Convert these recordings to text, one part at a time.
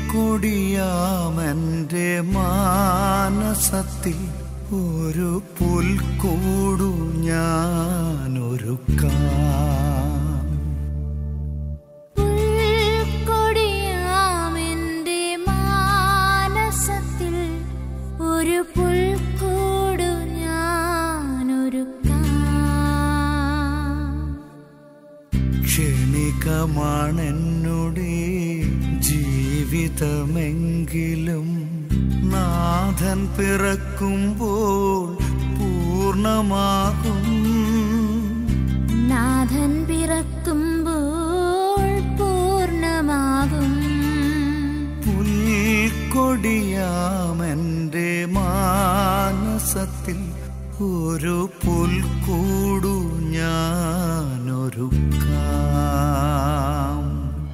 പുൽക്കൊടിയാമെൻ്റെ മാനസത്തിൽ ഒരു പുൽക്കൂടു ഞാനൊരുക്കാം പുൽക്കൊടിയാമെന്റെ മാനസത്തിൽ ഒരു പുൽക്കൂടു ഞാനൊരുക്കാം ക്ഷണികമാണെന്നുടെ ജീവിതമെങ്കിലും നാഥൻ പിറക്കുമ്പോൾ പൂർണ്ണമാകും നാഥൻ പിറക്കുമ്പോൾ പൂർണ്ണമാകും പുൽക്കൊടിയാമെൻ്റെ മാനസത്തിൽ ഒരു പുൽക്കൂടു ഞാനൊരുക്കാം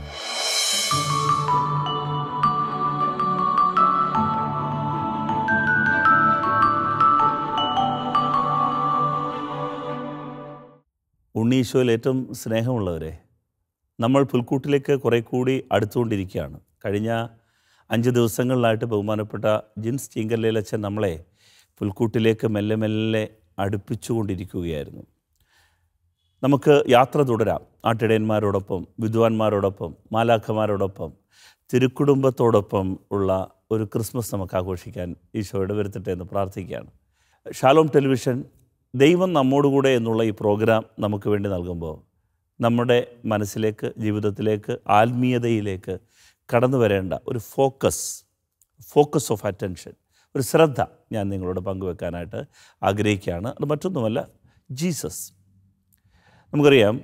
ഉണ്ണീശോയിൽ ഏറ്റവും സ്നേഹമുള്ളവരെ നമ്മൾ പുൽക്കൂട്ടിലേക്ക് കുറേ കൂടി അടുത്തുകൊണ്ടിരിക്കുകയാണ് കഴിഞ്ഞ അഞ്ച് ദിവസങ്ങളിലായിട്ട് ബഹുമാനപ്പെട്ട ജിൻസ് ചീങ്കല്ലേലച്ചൻ നമ്മളെ പുൽക്കൂട്ടിലേക്ക് മെല്ലെ മെല്ലെ അടുപ്പിച്ചുകൊണ്ടിരിക്കുകയായിരുന്നു നമുക്ക് യാത്ര തുടരാം ആട്ടിടയന്മാരോടൊപ്പം വിദ്വാൻമാരോടൊപ്പം മാലാഖമാരോടൊപ്പം തിരുക്കുടുംബത്തോടൊപ്പം ഉള്ള ഒരു ക്രിസ്മസ് നമുക്ക് ആഘോഷിക്കാൻ ഈശോയുടെ വരുത്തട്ടെ എന്ന് പ്രാർത്ഥിക്കുകയാണ് ഷാലോം ടെലിവിഷൻ ദൈവം നമ്മോടുകൂടെ എന്നുള്ള ഈ പ്രോഗ്രാം നമുക്ക് വേണ്ടി നൽകുമ്പോൾ നമ്മുടെ മനസ്സിലേക്ക് ജീവിതത്തിലേക്ക് ആത്മീയതയിലേക്ക് കടന്നു വരേണ്ട ഒരു ഫോക്കസ് ഫോക്കസ് ഓഫ് അറ്റൻഷൻ ഒരു ശ്രദ്ധ ഞാൻ നിങ്ങളോട് പങ്കുവെക്കാനായിട്ട് ആഗ്രഹിക്കുകയാണ് അത് മറ്റൊന്നുമല്ല ജീസസ് നമുക്കറിയാം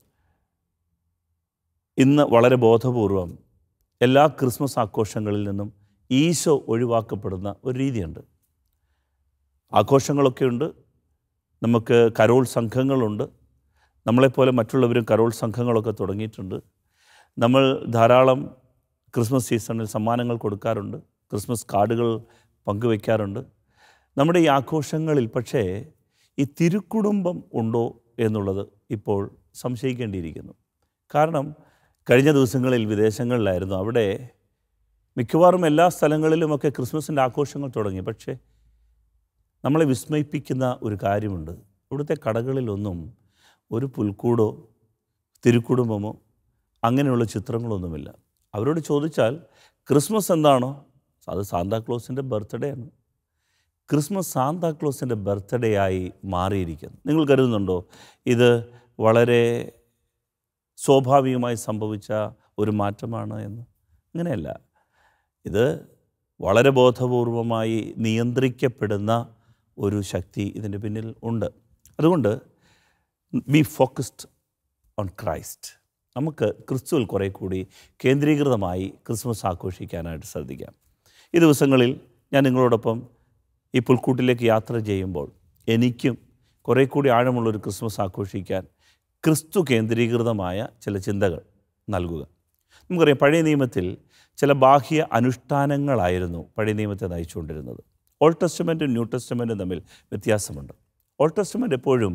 ഇന്ന് വളരെ ബോധപൂർവം എല്ലാ ക്രിസ്മസ് ആഘോഷങ്ങളിൽ നിന്നും ഈശോ ഒഴിവാക്കപ്പെടുന്ന ഒരു രീതിയുണ്ട് ആഘോഷങ്ങളൊക്കെ ഉണ്ട് നമുക്ക് കരോൾ സംഘങ്ങളുണ്ട് നമ്മളെപ്പോലെ മറ്റുള്ളവരും കരോൾ സംഘങ്ങളൊക്കെ തുടങ്ങിയിട്ടുണ്ട് നമ്മൾ ധാരാളം ക്രിസ്മസ് സീസണിൽ സമ്മാനങ്ങൾ കൊടുക്കാറുണ്ട് ക്രിസ്മസ് കാർഡുകൾ പങ്കുവയ്ക്കാറുണ്ട് നമ്മുടെ ഈ ആഘോഷങ്ങളിൽ പക്ഷേ ഈ തിരുക്കുടുംബം ഉണ്ടോ എന്നുള്ളത് ഇപ്പോൾ സംശയിക്കേണ്ടിയിരിക്കുന്നു കാരണം കഴിഞ്ഞ ദിവസങ്ങളിൽ വിദേശങ്ങളിലായിരുന്നു അവിടെ മിക്കവാറും എല്ലാ സ്ഥലങ്ങളിലുമൊക്കെ ക്രിസ്മസിൻ്റെ ആഘോഷങ്ങൾ തുടങ്ങി പക്ഷേ നമ്മളെ വിസ്മയിപ്പിക്കുന്ന ഒരു കാര്യമുണ്ട് ഇവിടുത്തെ കടകളിലൊന്നും ഒരു പുൽക്കൂടോ തിരുക്കുടുംബമോ അങ്ങനെയുള്ള ചിത്രങ്ങളൊന്നുമില്ല അവരോട് ചോദിച്ചാൽ ക്രിസ്മസ് എന്താണോ അത് സാന്താക്ലോസിൻ്റെ ബർത്ത്ഡേ ആണ് ക്രിസ്മസ് സാന്താക്ലോസിൻ്റെ ബർത്ത്ഡേ ആയി മാറിയിരിക്കുന്നു നിങ്ങൾ കരുതുന്നുണ്ടോ ഇത് വളരെ സ്വാഭാവികമായി സംഭവിച്ച ഒരു മാറ്റമാണ് എന്ന് അങ്ങനെയല്ല ഇത് വളരെ ബോധപൂർവമായി നിയന്ത്രിക്കപ്പെടുന്ന ഒരു ശക്തി ഇതിൻ്റെ പിന്നിൽ ഉണ്ട് അതുകൊണ്ട് ബി ഫോക്കസ്ഡ് ഓൺ ക്രൈസ്റ്റ് നമുക്ക് ക്രിസ്തുവിൽ കുറേ കൂടി കേന്ദ്രീകൃതമായി ക്രിസ്മസ് ആഘോഷിക്കാനായിട്ട് ശ്രദ്ധിക്കാം ഈ ദിവസങ്ങളിൽ ഞാൻ നിങ്ങളോടൊപ്പം ഈ പുൽക്കൂട്ടിലേക്ക് യാത്ര ചെയ്യുമ്പോൾ എനിക്കും കുറേ കൂടി ആഴമുള്ളൊരു ക്രിസ്മസ് ആഘോഷിക്കാൻ ക്രിസ്തു കേന്ദ്രീകൃതമായ ചില ചിന്തകൾ നൽകുക നമുക്കറിയാം പഴയ നിയമത്തിൽ ചില ബാഹ്യ അനുഷ്ഠാനങ്ങളായിരുന്നു പഴയ നിയമത്തെ നയിച്ചുകൊണ്ടിരുന്നത് ഓൾഡ് ടെസ്റ്റമെൻറ്റും ന്യൂ ടെസ്റ്റമെൻറ്റും തമ്മിൽ വ്യത്യാസമുണ്ട് ഓൾഡ് ടെസ്റ്റമെൻറ്റ് എപ്പോഴും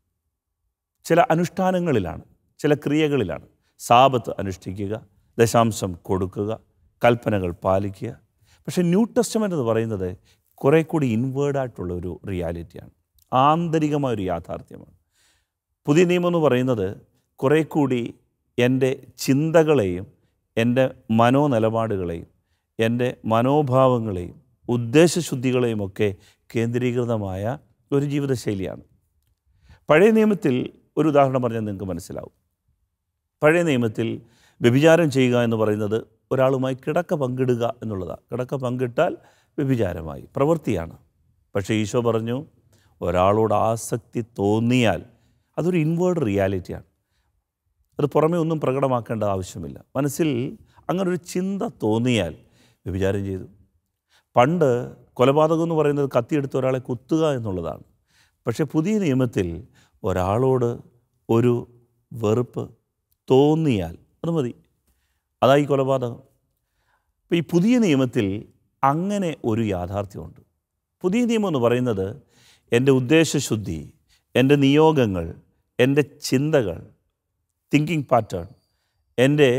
ചില അനുഷ്ഠാനങ്ങളിലാണ് ചില ക്രിയകളിലാണ് സാപത്ത് അനുഷ്ഠിക്കുക ദശാംശം കൊടുക്കുക കൽപ്പനകൾ പാലിക്കുക പക്ഷേ ന്യൂ ടെസ്റ്റമെൻ്റ് എന്ന് പറയുന്നത് കുറേ കൂടി ഇൻവേർഡായിട്ടുള്ള ഒരു റിയാലിറ്റിയാണ് ആന്തരികമായ ഒരു യാഥാർത്ഥ്യമാണ് പുതിയ നിയമം എന്ന് പറയുന്നത് കുറേ കൂടി എൻ്റെ ചിന്തകളെയും എൻ്റെ മനോനിലപാടുകളെയും എൻ്റെ മനോഭാവങ്ങളെയും ഉദ്ദേശശുദ്ധികളെയും ഒക്കെ കേന്ദ്രീകൃതമായ ഒരു ജീവിതശൈലിയാണ് പഴയ നിയമത്തിൽ ഒരു ഉദാഹരണം പറഞ്ഞാൽ നിങ്ങൾക്ക് മനസ്സിലാവും പഴയ നിയമത്തിൽ വ്യഭിചാരം ചെയ്യുക എന്ന് പറയുന്നത് ഒരാളുമായി കിടക്ക പങ്കിടുക എന്നുള്ളതാണ് കിടക്ക പങ്കിട്ടാൽ വ്യഭിചാരമായി പ്രവൃത്തിയാണ് പക്ഷേ ഈശോ പറഞ്ഞു ഒരാളോട് ആസക്തി തോന്നിയാൽ അതൊരു ഇൻവേർഡ് റിയാലിറ്റിയാണ് അത് പുറമേ ഒന്നും പ്രകടമാക്കേണ്ട ആവശ്യമില്ല മനസ്സിൽ അങ്ങനെ ഒരു ചിന്ത തോന്നിയാൽ വ്യഭിചാരം ചെയ്തു പണ്ട് കൊലപാതകം എന്ന് പറയുന്നത് കത്തിയെടുത്ത് ഒരാളെ കുത്തുക എന്നുള്ളതാണ് പക്ഷേ പുതിയ നിയമത്തിൽ ഒരാളോട് ഒരു വെറുപ്പ് തോന്നിയാൽ അത് മതി അതായി കൊലപാതകം അപ്പോൾ ഈ പുതിയ നിയമത്തിൽ അങ്ങനെ ഒരു യാഥാർത്ഥ്യമുണ്ട് പുതിയ നിയമം എന്ന് പറയുന്നത് എൻ്റെ ഉദ്ദേശശുദ്ധി എൻ്റെ നിയോഗങ്ങൾ എൻ്റെ ചിന്തകൾ തിങ്കിങ് പാറ്റേൺ എൻ്റെ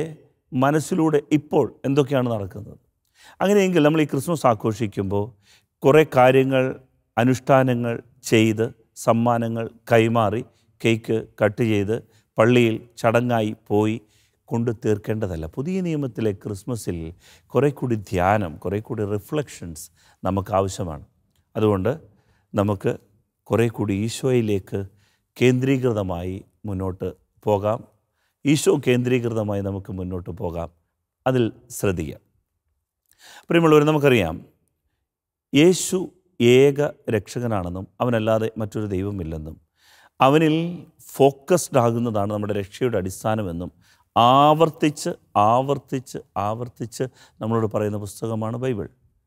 മനസ്സിലൂടെ ഇപ്പോൾ എന്തൊക്കെയാണ് നടക്കുന്നത് അങ്ങനെയെങ്കിൽ നമ്മൾ ഈ ക്രിസ്മസ് ആഘോഷിക്കുമ്പോൾ കുറേ കാര്യങ്ങൾ അനുഷ്ഠാനങ്ങൾ ചെയ്ത് സമ്മാനങ്ങൾ കൈമാറി കേക്ക് കട്ട് ചെയ്ത് പള്ളിയിൽ ചടങ്ങായി പോയി കൊണ്ട് തീർക്കേണ്ടതല്ല പുതിയ നിയമത്തിലെ ക്രിസ്മസിൽ കുറേ കൂടി ധ്യാനം കുറേ കൂടി റിഫ്ലക്ഷൻസ് നമുക്ക് ആവശ്യമാണ് അതുകൊണ്ട് നമുക്ക് കുറേ കൂടി ഈശോയിലേക്ക് കേന്ദ്രീകൃതമായി മുന്നോട്ട് പോകാം ഈശോ കേന്ദ്രീകൃതമായി നമുക്ക് മുന്നോട്ട് പോകാം അതിൽ ശ്രദ്ധിക്കാം പ്രിയമുള്ളവർ നമുക്കറിയാം യേശു ഏക രക്ഷകനാണെന്നും അവനല്ലാതെ മറ്റൊരു ദൈവമില്ലെന്നും അവനിൽ ഫോക്കസ്ഡ് ആകുന്നതാണ് നമ്മുടെ രക്ഷയുടെ അടിസ്ഥാനമെന്നും ആവർത്തിച്ച് ആവർത്തിച്ച് ആവർത്തിച്ച് നമ്മളോട് പറയുന്ന പുസ്തകമാണ് ബൈബിൾ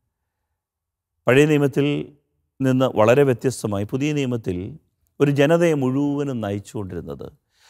പഴയ നിയമത്തിൽ നിന്ന് വളരെ വ്യത്യസ്തമായി പുതിയ നിയമത്തിൽ ഒരു ജനതയെ മുഴുവനും നയിച്ചുകൊണ്ടിരുന്നത്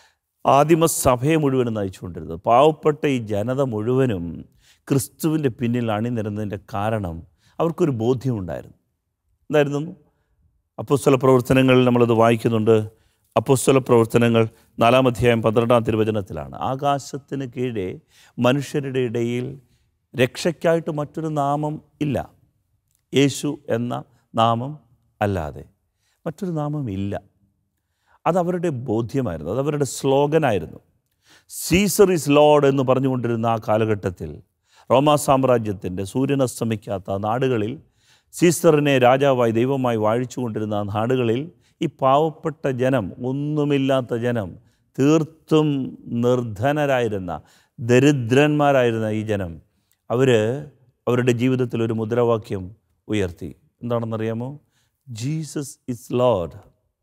ആദിമസഭയെ മുഴുവനും നയിച്ചുകൊണ്ടിരുന്നത് പാവപ്പെട്ട ഈ ജനത മുഴുവനും ക്രിസ്തുവിൻ്റെ പിന്നിൽ അണിനിരുന്നതിൻ്റെ കാരണം അവർക്കൊരു ബോധ്യമുണ്ടായിരുന്നു എന്തായിരുന്നു അപ്പോസ്തല പ്രവർത്തനങ്ങളിൽ നമ്മളത് വായിക്കുന്നുണ്ട് അപ്പോസ്തല പ്രവർത്തനങ്ങൾ നാലാം അധ്യായം പന്ത്രണ്ടാം തിരുവചനത്തിലാണ് ആകാശത്തിന് കീഴെ മനുഷ്യരുടെ ഇടയിൽ രക്ഷയ്ക്കായിട്ട് മറ്റൊരു നാമം ഇല്ല യേശു എന്ന നാമം അല്ലാതെ മറ്റൊരു നാമം ഇല്ല അത് അവരുടെ ബോധ്യമായിരുന്നു അത് അവരുടെ സ്ലോഗനായിരുന്നു സീസർ ഇസ് ലോഡ് എന്ന് പറഞ്ഞുകൊണ്ടിരുന്ന ആ കാലഘട്ടത്തിൽ റോമാ സാമ്രാജ്യത്തിൻ്റെ സൂര്യനസ്തമിക്കാത്ത നാടുകളിൽ സീസറിനെ രാജാവായി ദൈവമായി വാഴിച്ചുകൊണ്ടിരുന്ന ആ നാടുകളിൽ ഈ പാവപ്പെട്ട ജനം ഒന്നുമില്ലാത്ത ജനം തീർത്തും നിർധനരായിരുന്ന ദരിദ്രന്മാരായിരുന്ന ഈ ജനം അവർ അവരുടെ ജീവിതത്തിൽ ഒരു മുദ്രാവാക്യം ഉയർത്തി എന്താണെന്നറിയാമോ ജീസസ് ഇസ് ലോഡ്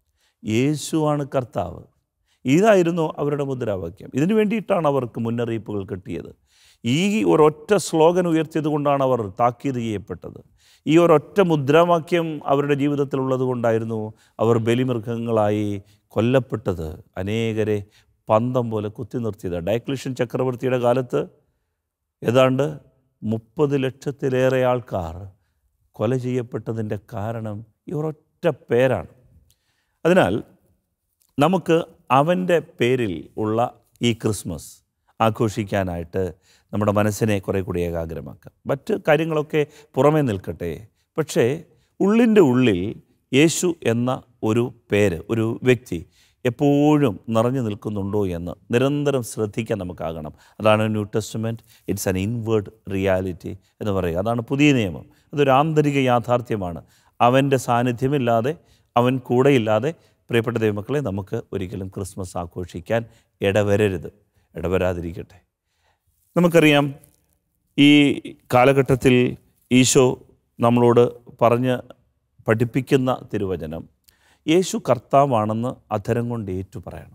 യേശുവാണ് കർത്താവ് ഇതായിരുന്നു അവരുടെ മുദ്രാവാക്യം ഇതിനു വേണ്ടിയിട്ടാണ് അവർക്ക് മുന്നറിയിപ്പുകൾ കിട്ടിയത് ഈ ഒരൊറ്റ സ്ലോഗൻ ഉയർത്തിയത് കൊണ്ടാണ് അവർ താക്കീത് ചെയ്യപ്പെട്ടത് ഈ ഒരൊറ്റ മുദ്രാവാക്യം അവരുടെ ജീവിതത്തിലുള്ളത് കൊണ്ടായിരുന്നു അവർ ബലിമൃഗങ്ങളായി കൊല്ലപ്പെട്ടത് അനേകരെ പന്തം പോലെ കുത്തി നിർത്തിയത് ഡയക്ലിഷൻ ചക്രവർത്തിയുടെ കാലത്ത് ഏതാണ്ട് മുപ്പത് ലക്ഷത്തിലേറെ ആൾക്കാർ കൊല ചെയ്യപ്പെട്ടതിൻ്റെ കാരണം ഈ ഒരൊറ്റ പേരാണ് അതിനാൽ നമുക്ക് അവൻ്റെ പേരിൽ ഉള്ള ഈ ക്രിസ്മസ് ആഘോഷിക്കാനായിട്ട് നമ്മുടെ മനസ്സിനെ കുറേ കൂടി ഏകാഗ്രമാക്കാം മറ്റ് കാര്യങ്ങളൊക്കെ പുറമേ നിൽക്കട്ടെ പക്ഷേ ഉള്ളിൻ്റെ ഉള്ളിൽ യേശു എന്ന ഒരു പേര് ഒരു വ്യക്തി എപ്പോഴും നിറഞ്ഞു നിൽക്കുന്നുണ്ടോ എന്ന് നിരന്തരം ശ്രദ്ധിക്കാൻ നമുക്കാകണം അതാണ് new testament it's an inward reality എന്ന് പറയുക അതാണ് പുതിയ നിയമം അതൊരു ആന്തരിക യാഥാർത്ഥ്യമാണ് അവൻ്റെ സാന്നിധ്യമില്ലാതെ അവൻ കൂടെയില്ലാതെ പ്രിയപ്പെട്ട ദൈവമക്കളെ നമുക്ക് ഒരിക്കലും ക്രിസ്മസ് ആഘോഷിക്കാൻ ഇടവരരുത് ഇടവരാതിരിക്കട്ടെ നമുക്കറിയാം ഈ കാലഘട്ടത്തിൽ ഈശോ നമ്മളോട് പറഞ്ഞ് പഠിപ്പിക്കുന്ന തിരുവചനം യേശു കർത്താവാണെന്ന് അധരം കൊണ്ട് ഏറ്റു പറയണം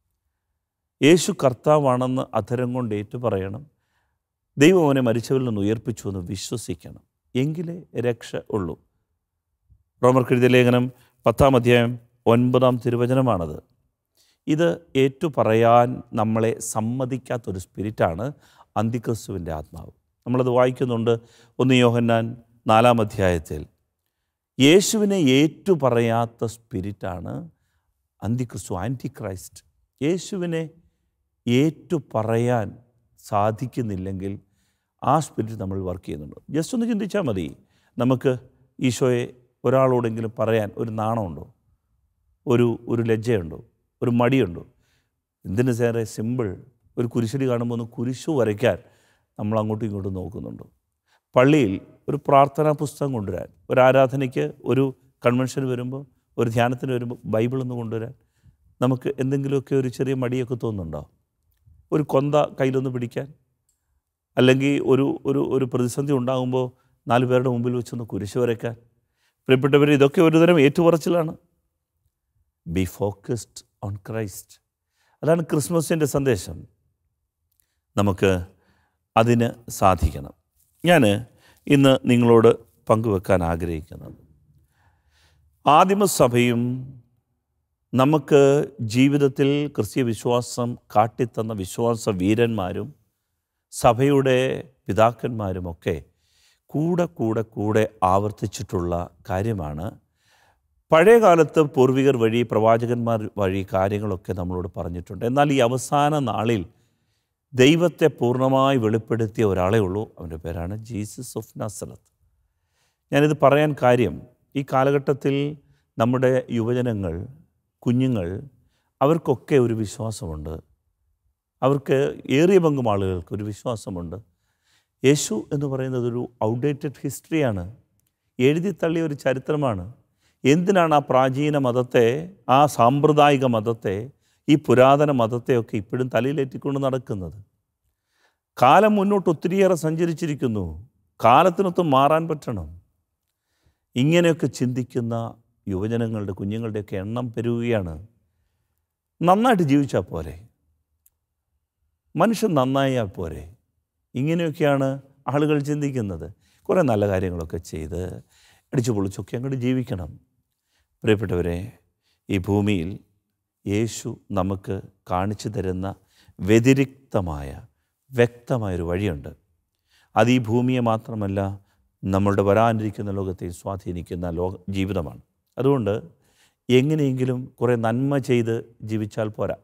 യേശു കർത്താവാണെന്ന് അധരം കൊണ്ട് ഏറ്റു പറയണം ദൈവം അവനെ മരിച്ചവരിൽ നിന്ന് ഉയർപ്പിച്ചു എന്ന് വിശ്വസിക്കണം എങ്കിലേ രക്ഷ ഉള്ളൂ റോമർക്കെഴുതിയ ലേഖനം പത്താം അധ്യായം ഒൻപതാം തിരുവചനമാണത് ഇത് ഏറ്റു പറയാൻ നമ്മളെ സമ്മതിക്കാത്തൊരു സ്പിരിറ്റാണ് അന്തിക്രിസ്തുവിൻ്റെ ആത്മാവ് നമ്മളത് വായിക്കുന്നുണ്ട് ഒന്ന് യോഹന്നാൻ നാലാം അധ്യായത്തിൽ യേശുവിനെ ഏറ്റു പറയാത്ത സ്പിരിറ്റാണ് അന്തിക്രിസ്തു ആൻറ്റി ക്രൈസ്റ്റ് യേശുവിനെ ഏറ്റു പറയാൻ സാധിക്കുന്നില്ലെങ്കിൽ ആ സ്പിരിറ്റ് നമ്മൾ വർക്ക് ചെയ്യുന്നുണ്ട് ജസ്റ്റ് ഒന്ന് ചിന്തിച്ചാൽ മതി നമുക്ക് ഈശോയെ ഒരാളോടെങ്കിലും പറയാൻ ഒരു നാണമുണ്ടോ ഒരു ഒരു ലജ്ജയുണ്ടോ ഒരു മടിയുണ്ടോ എന്തിനു സാറേ സിമ്പിൾ ഒരു കുരിശടി കാണുമ്പോൾ ഒന്ന് കുരിശു വരയ്ക്കാൻ നമ്മൾ അങ്ങോട്ടും ഇങ്ങോട്ടും നോക്കുന്നുണ്ടോ പള്ളിയിൽ ഒരു പ്രാർത്ഥനാ പുസ്തകം കൊണ്ടുവരാൻ ഒരു ആരാധനയ്ക്ക് ഒരു കൺവെൻഷന് വരുമ്പോൾ ഒരു ധ്യാനത്തിന് വരുമ്പോൾ ബൈബിൾ ഒന്ന് കൊണ്ടുവരാൻ നമുക്ക് എന്തെങ്കിലുമൊക്കെ ഒരു ചെറിയ മടിയൊക്കെ തോന്നുന്നുണ്ടോ ഒരു കൊന്ത കയ്യിലൊന്ന് പിടിക്കാൻ അല്ലെങ്കിൽ ഒരു ഒരു ഒരു പ്രതിസന്ധി ഉണ്ടാകുമ്പോൾ നാല് പേരുടെ മുമ്പിൽ വെച്ചൊന്ന് കുരിശ് വരയ്ക്കാൻ പ്രിയപ്പെട്ടവർ ഇതൊക്കെ ഒരുതരം ഏറ്റുപറച്ചിലാണ് ബി ഫോക്കസ്ഡ് ഓൺ ക്രൈസ്റ്റ് അതാണ് ക്രിസ്മസിൻ്റെ സന്ദേശം നമുക്ക് അതിന് സാധിക്കണം ഞാൻ ഇന്ന് നിങ്ങളോട് പങ്കുവെക്കാൻ ആഗ്രഹിക്കുന്നത് ആദിമസഭയും നമുക്ക് ജീവിതത്തിൽ ക്രിസ്തീയ വിശ്വാസം കാട്ടിത്തന്ന വിശ്വാസ വീരന്മാരും സഭയുടെ പിതാക്കന്മാരുമൊക്കെ കൂടെ കൂടെ കൂടെ ആവർത്തിച്ചിട്ടുള്ള കാര്യമാണ് പഴയ കാലത്ത് പൂർവികർ വഴി പ്രവാചകന്മാർ വഴി കാര്യങ്ങളൊക്കെ നമ്മളോട് പറഞ്ഞിട്ടുണ്ട് എന്നാൽ ഈ അവസാന നാളിൽ ദൈവത്തെ പൂർണ്ണമായി വെളിപ്പെടുത്തിയ ഒരാളേ ഉള്ളൂ അവൻ്റെ പേരാണ് ജീസസ് ഓഫ് നസറത്ത് ഞാനിത് പറയാൻ കാര്യം ഈ കാലഘട്ടത്തിൽ നമ്മുടെ യുവജനങ്ങൾ കുഞ്ഞുങ്ങൾ അവർക്കൊക്കെ ഒരു വിശ്വാസമുണ്ട് അവർക്ക് ഏറിയ പങ്കും ആളുകൾക്ക് ഒരു വിശ്വാസമുണ്ട് യേശു എന്ന് പറയുന്നത് ഒരു ഔട്ട്ഡേറ്റഡ് ഹിസ്റ്ററിയാണ് എഴുതി തള്ളിയ ഒരു ചരിത്രമാണ് എന്തിനാണ് ആ പ്രാചീന മതത്തെ ആ സാമ്പ്രദായിക മതത്തെ ഈ പുരാതന മതത്തെയൊക്കെ ഇപ്പോഴും തലയിലേറ്റിക്കൊണ്ട് നടക്കുന്നത് കാലം മുന്നോട്ട് ഒത്തിരിയേറെ സഞ്ചരിച്ചിരിക്കുന്നു കാലത്തിനൊത്ത് മാറാൻ പറ്റണം ഇങ്ങനെയൊക്കെ ചിന്തിക്കുന്ന യുവജനങ്ങളുടെ കുഞ്ഞുങ്ങളുടെയൊക്കെ എണ്ണം പെരുകുകയാണ് നന്നായിട്ട് ജീവിച്ചാൽ പോരെ മനുഷ്യൻ നന്നായാൽ പോരെ ഇങ്ങനെയൊക്കെയാണ് ആളുകൾ ചിന്തിക്കുന്നത് കുറേ നല്ല കാര്യങ്ങളൊക്കെ ചെയ്ത് അടിച്ചു പൊളിച്ചൊക്കെ അങ്ങോട്ട് ജീവിക്കണം പ്രിയപ്പെട്ടവരെ ഈ ഭൂമിയിൽ യേശു നമുക്ക് കാണിച്ചു തരുന്ന വ്യതിരിക്തമായ വ്യക്തമായൊരു വഴിയുണ്ട് അത് ഈ ഭൂമിയെ മാത്രമല്ല നമ്മളുടെ വരാനിരിക്കുന്ന ലോകത്തെ സ്വാധീനിക്കുന്ന ലോക ജീവിതമാണ് അതുകൊണ്ട് എങ്ങനെയെങ്കിലും കുറേ നന്മ ചെയ്ത് ജീവിച്ചാൽ പോരാ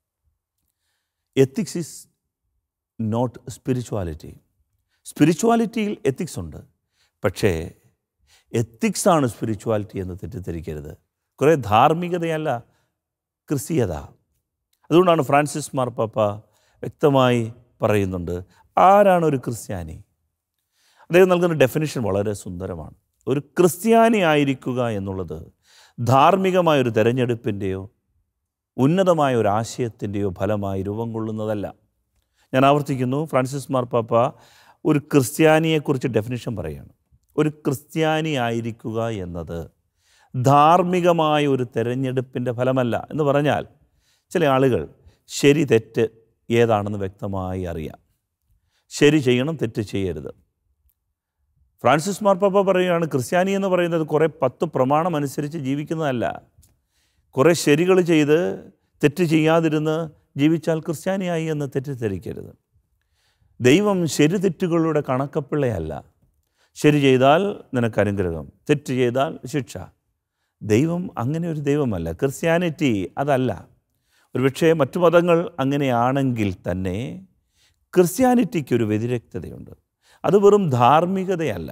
എത്തിക്സ് ഈസ് നോട്ട് സ്പിരിച്വാലിറ്റി സ്പിരിച്വാലിറ്റിയിൽ എത്തിക്സ് ഉണ്ട് പക്ഷേ എത്തിക്സ് ആണ് സ്പിരിച്വാലിറ്റി എന്ന് തെറ്റിദ്ധരിക്കരുത് കുറേ ധാർമ്മികതയല്ല ക്രിസ്തീയത അതുകൊണ്ടാണ് ഫ്രാൻസിസ് മാർപ്പാപ്പ വ്യക്തമായി പറയുന്നുണ്ട് ആരാണ് ഒരു ക്രിസ്ത്യാനി അദ്ദേഹം നൽകുന്ന ഡെഫിനിഷൻ വളരെ സുന്ദരമാണ് ഒരു ക്രിസ്ത്യാനി ആയിരിക്കുക എന്നുള്ളത് ധാർമ്മികമായ ഒരു തെരഞ്ഞെടുപ്പിൻ്റെയോ ഉന്നതമായ ഒരു ആശയത്തിൻ്റെയോ ഫലമായി രൂപം കൊള്ളുന്നതല്ല ഞാൻ ആവർത്തിക്കുന്നു ഫ്രാൻസിസ് മാർപ്പാപ്പ ഒരു ക്രിസ്ത്യാനിയെക്കുറിച്ച് ഡെഫിനിഷൻ പറയുകയാണ് ഒരു ക്രിസ്ത്യാനി ആയിരിക്കുക എന്നത് ധാർമ്മികമായ ഒരു തെരഞ്ഞെടുപ്പിൻ്റെ ഫലമല്ല എന്ന് പറഞ്ഞാൽ ചില ആളുകൾ ശരി തെറ്റ് ഏതാണെന്ന് വ്യക്തമായി അറിയാം ശരി ചെയ്യണം തെറ്റ് ചെയ്യരുത് ഫ്രാൻസിസ് മാർപ്പാപ്പ പറയുകയാണ് ക്രിസ്ത്യാനി എന്ന് പറയുന്നത് കുറേ പത്ത് പ്രമാണം അനുസരിച്ച് ജീവിക്കുന്നതല്ല കുറേ ശരികൾ ചെയ്ത് തെറ്റ് ചെയ്യാതിരുന്ന് ജീവിച്ചാൽ ക്രിസ്ത്യാനിയായി എന്ന് തെറ്റിദ്ധരിക്കരുത് ദൈവം ശരി തെറ്റുകളുടെ കണക്കപ്പിള്ളയല്ല ശരി ചെയ്താൽ നിനക്ക് അനുഗ്രഹം തെറ്റ് ചെയ്താൽ ശിക്ഷ ദൈവം അങ്ങനെ ഒരു ദൈവമല്ല ക്രിസ്ത്യാനിറ്റി അതല്ല ഒരുപക്ഷേ മറ്റു മതങ്ങൾ അങ്ങനെയാണെങ്കിൽ തന്നെ ക്രിസ്ത്യാനിറ്റിക്ക് ഒരു വ്യതിരക്തതയുണ്ട് അത് വെറും ധാർമ്മികതയല്ല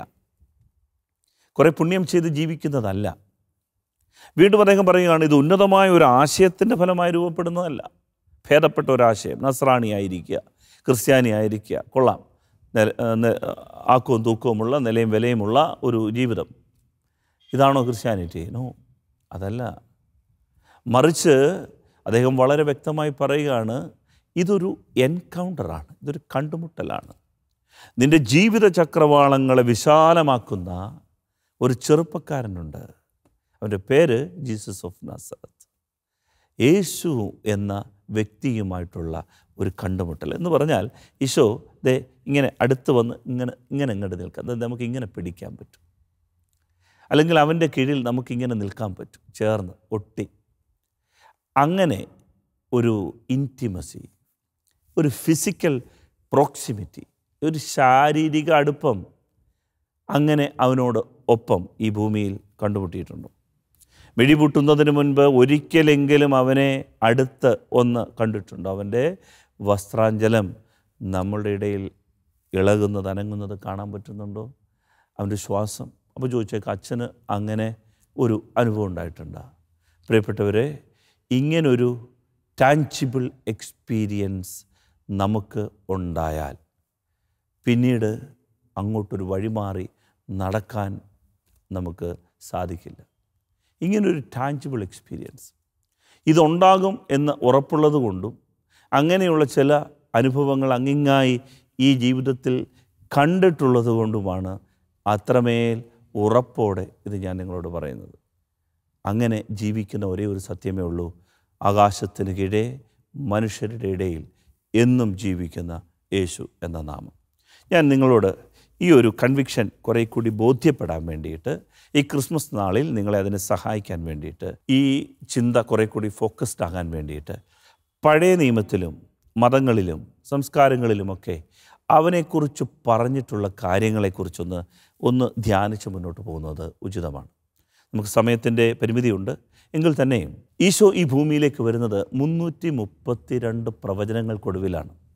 കുറേ പുണ്യം ചെയ്ത് ജീവിക്കുന്നതല്ല വീണ്ടും അദ്ദേഹം പറയുകയാണ് ഇത് ഉന്നതമായ ഒരു ആശയത്തിൻ്റെ ഫലമായി രൂപപ്പെടുന്നതല്ല ഭേദപ്പെട്ട ഒരാശയം നസ്രാണിയായിരിക്കുക ക്രിസ്ത്യാനിയായിരിക്കുക കൊള്ളാം നില- ഏ, നെ- ആക്കവും തൂക്കവുമുള്ള നിലയും വിലയുമുള്ള ഒരു ജീവിതം ഇതാണോ ക്രിസ്ത്യാനിറ്റി നോ അതല്ല മറിച്ച് അദ്ദേഹം വളരെ വ്യക്തമായി പറയുകയാണ് ഇതൊരു എൻകൗണ്ടറാണ് ഇതൊരു കണ്ടുമുട്ടലാണ് നിൻ്റെ ജീവിത ചക്രവാളങ്ങളെ വിശാലമാക്കുന്ന ഒരു ചെറുപ്പക്കാരനുണ്ട് അവൻ്റെ പേര് ജീസസ് ഓഫ് നാസറത്ത് യേശു എന്ന വ്യക്തിയുമായിട്ടുള്ള ഒരു കണ്ടുമുട്ടൽ എന്ന് പറഞ്ഞാൽ ഈശോ ദേ ഇങ്ങനെ അടുത്ത് വന്ന് ഇങ്ങനെ ഇങ്ങനെ ഇങ്ങോട്ട് നിൽക്കാം അത് നമുക്ക് ഇങ്ങനെ പിടിക്കാൻ പറ്റും അല്ലെങ്കിൽ അവൻ്റെ കീഴിൽ നമുക്കിങ്ങനെ നിൽക്കാൻ പറ്റും ചേർന്ന് ഒട്ടി അങ്ങനെ ഒരു ഇൻറ്റിമസി ഒരു ഫിസിക്കൽ പ്രോക്സിമിറ്റി ഒരു ശാരീരിക അടുപ്പം അങ്ങനെ അവനോട് ഒപ്പം ഈ ഭൂമിയിൽ കണ്ടുമുട്ടിയിട്ടുണ്ടോ മിഴിപൂട്ടുന്നതിന് മുൻപ് ഒരിക്കലെങ്കിലും അവനെ അടുത്ത് ഒന്ന് കണ്ടിട്ടുണ്ടോ അവൻ്റെ വസ്ത്രാഞ്ചലം നമ്മളുടെ ഇടയിൽ ഇളകുന്നത് അനങ്ങുന്നത് കാണാൻ പറ്റുന്നുണ്ടോ അവൻ്റെ ശ്വാസം അപ്പോൾ ചോദിച്ചേക്ക് അച്ഛന് അങ്ങനെ ഒരു അനുഭവം ഉണ്ടായിട്ടുണ്ടോ പ്രിയപ്പെട്ടവരെ ഇങ്ങനൊരു ടാൻജിബിൾ എക്സ്പീരിയൻസ് നമുക്ക് ഉണ്ടായാൽ പിന്നീട് അങ്ങോട്ടൊരു വഴിമാറി നടക്കാൻ നമുക്ക് സാധിക്കില്ല ഇങ്ങനൊരു ടാഞ്ചിബിൾ എക്സ്പീരിയൻസ് ഇതുണ്ടാകും എന്ന് ഉറപ്പുള്ളത് കൊണ്ടും അങ്ങനെയുള്ള ചില അനുഭവങ്ങൾ അങ്ങിങ്ങായി ഈ ജീവിതത്തിൽ കണ്ടിട്ടുള്ളത് കൊണ്ടുമാണ് അത്രമേൽ ഉറപ്പോടെ ഇത് ഞാൻ നിങ്ങളോട് പറയുന്നത് അങ്ങനെ ജീവിക്കുന്ന ഒരേ ഒരു സത്യമേ ഉള്ളൂ ആകാശത്തിന് കീഴേ മനുഷ്യരുടെ ഇടയിൽ എന്നും ജീവിക്കുന്ന യേശു എന്ന നാമം ഞാൻ നിങ്ങളോട് ഈ ഒരു കൺവിക്ഷൻ കുറേ കൂടി ബോധ്യപ്പെടാൻ വേണ്ടിയിട്ട് ഈ ക്രിസ്മസ് നാളിൽ നിങ്ങളെ അതിനെ സഹായിക്കാൻ വേണ്ടിയിട്ട് ഈ ചിന്ത കുറേ കൂടി ഫോക്കസ്ഡ് ആകാൻ വേണ്ടിയിട്ട് പഴയ നിയമത്തിലും മതങ്ങളിലും സംസ്കാരങ്ങളിലുമൊക്കെ അവനെക്കുറിച്ച് പറഞ്ഞിട്ടുള്ള കാര്യങ്ങളെക്കുറിച്ചൊന്ന് ഒന്ന് ധ്യാനിച്ച് മുന്നോട്ട് പോകുന്നത് ഉചിതമാണ് നമുക്ക് സമയത്തിൻ്റെ പരിമിതിയുണ്ട് എങ്കിൽ തന്നെയും ഈശോ ഈ ഭൂമിയിലേക്ക് വരുന്നത് മുന്നൂറ്റി മുപ്പത്തിരണ്ട് പ്രവചനങ്ങൾക്കൊടുവിലാണ്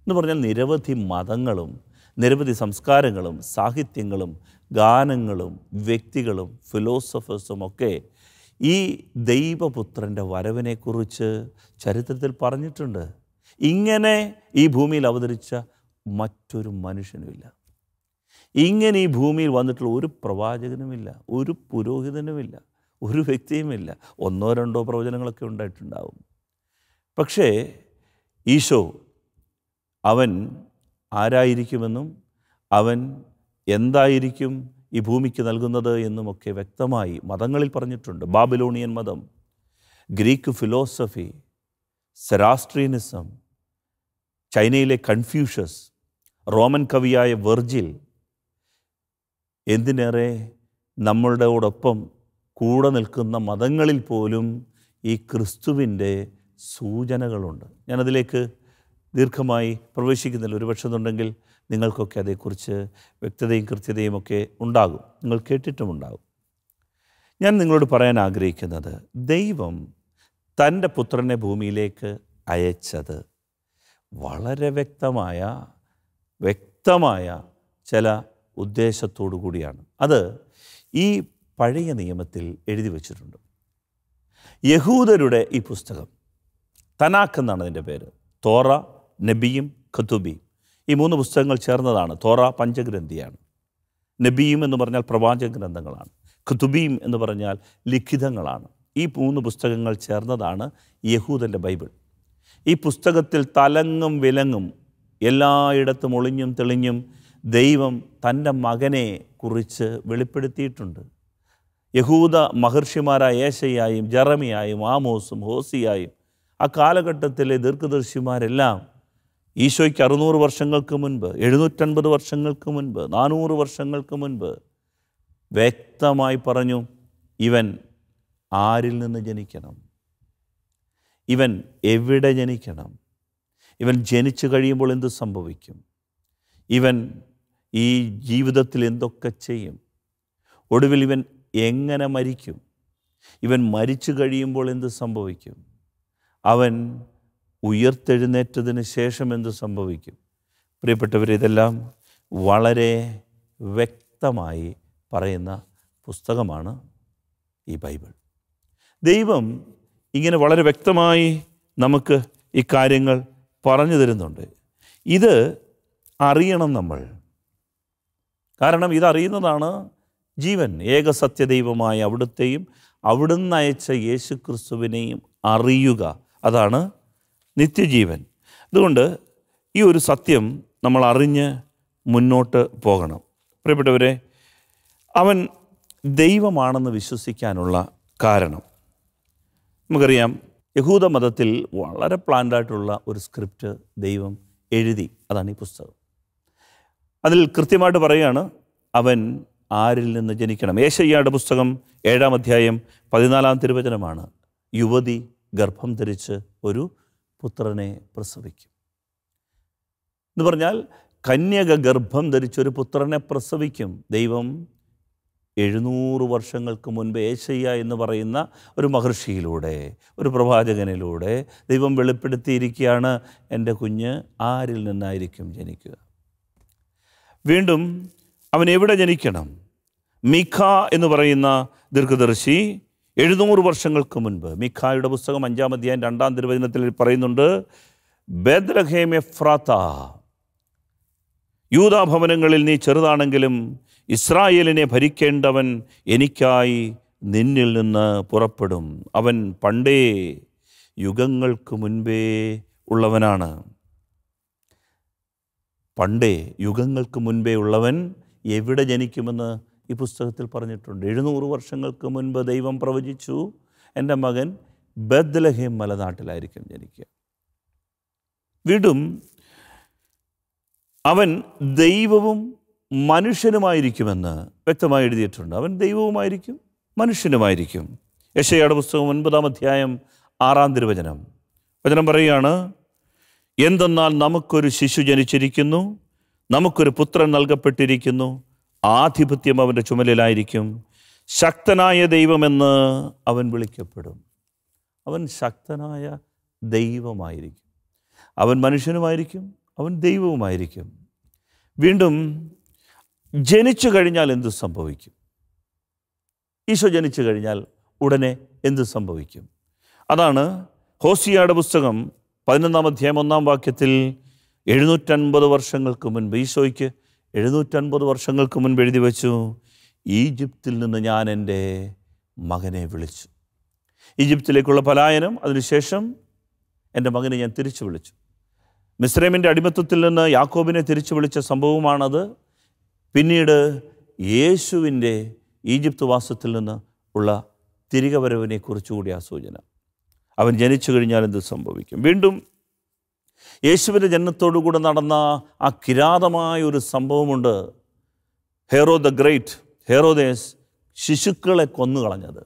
എന്ന് പറഞ്ഞാൽ നിരവധി മതങ്ങളും നിരവധി സംസ്കാരങ്ങളും സാഹിത്യങ്ങളും ഗാനങ്ങളും വ്യക്തികളും ഫിലോസഫേഴ്സും ഒക്കെ ഈ ദൈവപുത്രൻ്റെ വരവിനെക്കുറിച്ച് ചരിത്രത്തിൽ പറഞ്ഞിട്ടുണ്ട് ഇങ്ങനെ ഈ ഭൂമിയിൽ അവതരിച്ച മറ്റൊരു മനുഷ്യനുമില്ല ഇങ്ങനെ ഈ ഭൂമിയിൽ വന്നിട്ടുള്ള ഒരു പ്രവാചകനുമില്ല ഒരു പുരോഹിതനുമില്ല ഒരു വ്യക്തിയുമില്ല ഒന്നോ രണ്ടോ പ്രവചനങ്ങളൊക്കെ ഉണ്ടായിട്ടുണ്ടാവും പക്ഷേ ഈശോ അവൻ ആരായിരിക്കുമെന്നും അവൻ എന്തായിരിക്കും ഈ ഭൂമിക്ക് നൽകുന്നത് എന്നുമൊക്കെ വ്യക്തമായി മതങ്ങളിൽ പറഞ്ഞിട്ടുണ്ട് ബാബിലോണിയൻ മതം ഗ്രീക്ക് ഫിലോസഫി സെറാസ്ട്രീനിസം ചൈനയിലെ കൺഫ്യൂഷ്യസ് റോമൻ കവിയായ വെർജിൽ എന്തിനേറെ നമ്മളോടൊപ്പം കൂടെ നിൽക്കുന്ന മതങ്ങളിൽ പോലും ഈ ക്രിസ്തുവിൻ്റെ സൂചനകളുണ്ട് ഞാനതിലേക്ക് ദീർഘമായി പ്രവേശിക്കുന്നില്ല ഒരുപക്ഷെ എന്നുണ്ടെങ്കിൽ നിങ്ങൾക്കൊക്കെ അതേക്കുറിച്ച് വ്യക്തതയും കൃത്യതയും ഒക്കെ ഉണ്ടാകും നിങ്ങൾ കേട്ടിട്ടുമുണ്ടാകും ഞാൻ നിങ്ങളോട് പറയാൻ ആഗ്രഹിക്കുന്നത് ദൈവം തൻ്റെ പുത്രനെ ഭൂമിയിലേക്ക് അയച്ചത് വളരെ വ്യക്തമായ വ്യക്തമായ ചില ഉദ്ദേശത്തോടു കൂടിയാണ് അത് ഈ പഴയ നിയമത്തിൽ എഴുതി വച്ചിട്ടുണ്ട് യഹൂദരുടെ ഈ പുസ്തകം തനാക്ക് എന്നാണ് അതിൻ്റെ പേര് തോറ നബിയും ഖത്തുബി ഈ മൂന്ന് പുസ്തകങ്ങൾ ചേർന്നതാണ് തോറ പഞ്ചഗ്രന്ഥിയാണ് നബിയും എന്ന് പറഞ്ഞാൽ പ്രവാചക ഗ്രന്ഥങ്ങളാണ് ഖുതുബീം എന്ന് പറഞ്ഞാൽ ലിഖിതങ്ങളാണ് ഈ മൂന്ന് പുസ്തകങ്ങൾ ചേർന്നതാണ് യഹൂദൻ്റെ ബൈബിൾ ഈ പുസ്തകത്തിൽ തലങ്ങും വിലങ്ങും എല്ലായിടത്തും ഒളിഞ്ഞും തെളിഞ്ഞും ദൈവം തൻ്റെ മകനെ കുറിച്ച് വെളിപ്പെടുത്തിയിട്ടുണ്ട് യഹൂദ മഹർഷിമാരായ ഏശയായും ജറമിയായും ആമോസും ഹോസിയായും ആ കാലഘട്ടത്തിലെ ദീർഘദർശിമാരെല്ലാം ഈശോയ്ക്ക് അറുന്നൂറ് വർഷങ്ങൾക്ക് മുൻപ് എഴുന്നൂറ്റൻപത് വർഷങ്ങൾക്ക് മുൻപ് നാനൂറ് വർഷങ്ങൾക്ക് മുൻപ് വ്യക്തമായി പറഞ്ഞു ഇവൻ ആരിൽ നിന്ന് ജനിക്കണം ഇവൻ എവിടെ ജനിക്കണം ഇവൻ ജനിച്ചു കഴിയുമ്പോൾ എന്ത് സംഭവിക്കും ഇവൻ ഈ ജീവിതത്തിൽ എന്തൊക്കെ ചെയ്യും ഒടുവിൽ ഇവൻ എങ്ങനെ മരിക്കും ഇവൻ മരിച്ചു കഴിയുമ്പോൾ എന്ത് സംഭവിക്കും അവൻ ഉയർത്തെഴുന്നേറ്റതിന് ശേഷം എന്ത് സംഭവിക്കും പ്രിയപ്പെട്ടവർ ഇതെല്ലാം വളരെ വ്യക്തമായി പറയുന്ന പുസ്തകമാണ് ഈ ബൈബിൾ ദൈവം ഇങ്ങനെ വളരെ വ്യക്തമായി നമുക്ക് ഈ കാര്യങ്ങൾ പറഞ്ഞു തരുന്നുണ്ട് ഇത് അറിയണം നമ്മൾ കാരണം ഇതറിയുന്നതാണ് ജീവൻ ഏകസത്യദൈവമായ അവിടുത്തെയും അവിടുന്ന് അയച്ച യേശു ക്രിസ്തുവിനെയും അറിയുക അതാണ് നിത്യജീവൻ അതുകൊണ്ട് ഈ ഒരു സത്യം നമ്മൾ അറിഞ്ഞ് മുന്നോട്ട് പോകണം പ്രിയപ്പെട്ടവരെ അവൻ ദൈവമാണെന്ന് വിശ്വസിക്കാനുള്ള കാരണം നമുക്കറിയാം യഹൂദ മതത്തിൽ വളരെ പ്ലാൻഡായിട്ടുള്ള ഒരു സ്ക്രിപ്റ്റ് ദൈവം എഴുതി അതാണ് ഈ പുസ്തകം അതിൽ കൃത്യമായിട്ട് പറയുകയാണ് അവൻ ആരിൽ നിന്ന് ജനിക്കണം ഏശയ്യായുടെ പുസ്തകം ഏഴാം അധ്യായം പതിനാലാം തിരുവചനമാണ് യുവതി ഗർഭം ധരിച്ച് ഒരു പുത്രനെ പ്രസവിക്കും എന്ന് പറഞ്ഞാൽ കന്യക ഗർഭം ധരിച്ചൊരു പുത്രനെ പ്രസവിക്കും ദൈവം എഴുന്നൂറ് വർഷങ്ങൾക്ക് മുൻപ് ഏശയ്യ എന്ന് പറയുന്ന ഒരു മഹർഷിയിലൂടെ ഒരു പ്രവാചകനിലൂടെ ദൈവം വെളിപ്പെടുത്തിയിരിക്കുകയാണ് എൻ്റെ കുഞ്ഞ് ആരിൽ നിന്നായിരിക്കും ജനിക്കുക വീണ്ടും അവൻ എവിടെ ജനിക്കണം മിഖ എന്ന് പറയുന്ന ദീർഘദർശി എഴുന്നൂറ് വർഷങ്ങൾക്ക് മുൻപ് മിഖായുടെ പുസ്തകം അഞ്ചാം അധ്യായം രണ്ടാം തിരുവചനത്തിൽ പറയുന്നുണ്ട് ബേദ്ലഹേം എഫ്രാത്ത യൂതാഭവനങ്ങളിൽ നീ ചെറുതാണെങ്കിലും ഇസ്രായേലിനെ ഭരിക്കേണ്ടവൻ എനിക്കായി നിന്നിൽ നിന്ന് പുറപ്പെടും അവൻ പണ്ടേ യുഗങ്ങൾക്ക് മുൻപേ ഉള്ളവനാണ് പണ്ടേ യുഗങ്ങൾക്ക് മുൻപേ ഉള്ളവൻ എവിടെ ജനിക്കുമെന്ന് ഈ പുസ്തകത്തിൽ പറഞ്ഞിട്ടുണ്ട് എഴുന്നൂറ് വർഷങ്ങൾക്ക് മുൻപ് ദൈവം പ്രവചിച്ചു എൻ്റെ മകൻ ബദ്ലഹേം മലനാട്ടിലായിരിക്കും ജനിക്കുക വീണ്ടും അവൻ ദൈവവും മനുഷ്യനുമായിരിക്കുമെന്ന് വ്യക്തമായി എഴുതിയിട്ടുണ്ട് അവൻ ദൈവവുമായിരിക്കും മനുഷ്യനുമായിരിക്കും യശയുടെ പുസ്തകം ഒൻപതാം അധ്യായം ആറാം തിരുവചനം വചനം പറയുകയാണ് എന്തെന്നാൽ നമുക്കൊരു ശിശു ജനിച്ചിരിക്കുന്നു നമുക്കൊരു പുത്രൻ നൽകപ്പെട്ടിരിക്കുന്നു ആധിപത്യം അവൻ്റെ ചുമലിലായിരിക്കും ശക്തനായ ദൈവമെന്ന് അവൻ വിളിക്കപ്പെടും അവൻ ശക്തനായ ദൈവമായിരിക്കും അവൻ മനുഷ്യനുമായിരിക്കും അവൻ ദൈവവുമായിരിക്കും വീണ്ടും ജനിച്ചു കഴിഞ്ഞാൽ എന്ത് സംഭവിക്കും ഈശോ ജനിച്ചു കഴിഞ്ഞാൽ ഉടനെ എന്ത് സംഭവിക്കും അതാണ് ഹോസിയയുടെ പുസ്തകം പതിനൊന്നാം അധ്യായം ഒന്നാം വാക്യത്തിൽ എഴുന്നൂറ്റൻപത് വർഷങ്ങൾക്ക് മുൻപ് ഈശോയ്ക്ക് എഴുന്നൂറ്റൻപത് വർഷങ്ങൾക്ക് മുൻപ് എഴുതി വച്ചു ഈജിപ്തിൽ നിന്ന് ഞാൻ എൻ്റെ മകനെ വിളിച്ചു ഈജിപ്തിലേക്കുള്ള പലായനം അതിനുശേഷം എൻ്റെ മകനെ ഞാൻ തിരിച്ചു വിളിച്ചു മിസ്രൈമിൻ്റെ അടിമത്വത്തിൽ നിന്ന് യാക്കോബിനെ തിരിച്ചു വിളിച്ച സംഭവമാണത് പിന്നീട് യേശുവിൻ്റെ ഈജിപ്ത് വാസത്തിൽ നിന്ന് ഉള്ള തിരികെ വരവിനെ കുറിച്ചുകൂടി ആ സൂചന അവൻ ജനിച്ചു കഴിഞ്ഞാൽ എന്ത് സംഭവിക്കും വീണ്ടും യേശുവിൻ്റെ ജനനത്തോടുകൂടെ നടന്ന ആ കിരാതമായ ഒരു സംഭവമുണ്ട് ഹെറോ ദ ഗ്രേറ്റ് ഹെറോദേസ് ശിശുക്കളെ കൊന്നുകളഞ്ഞത്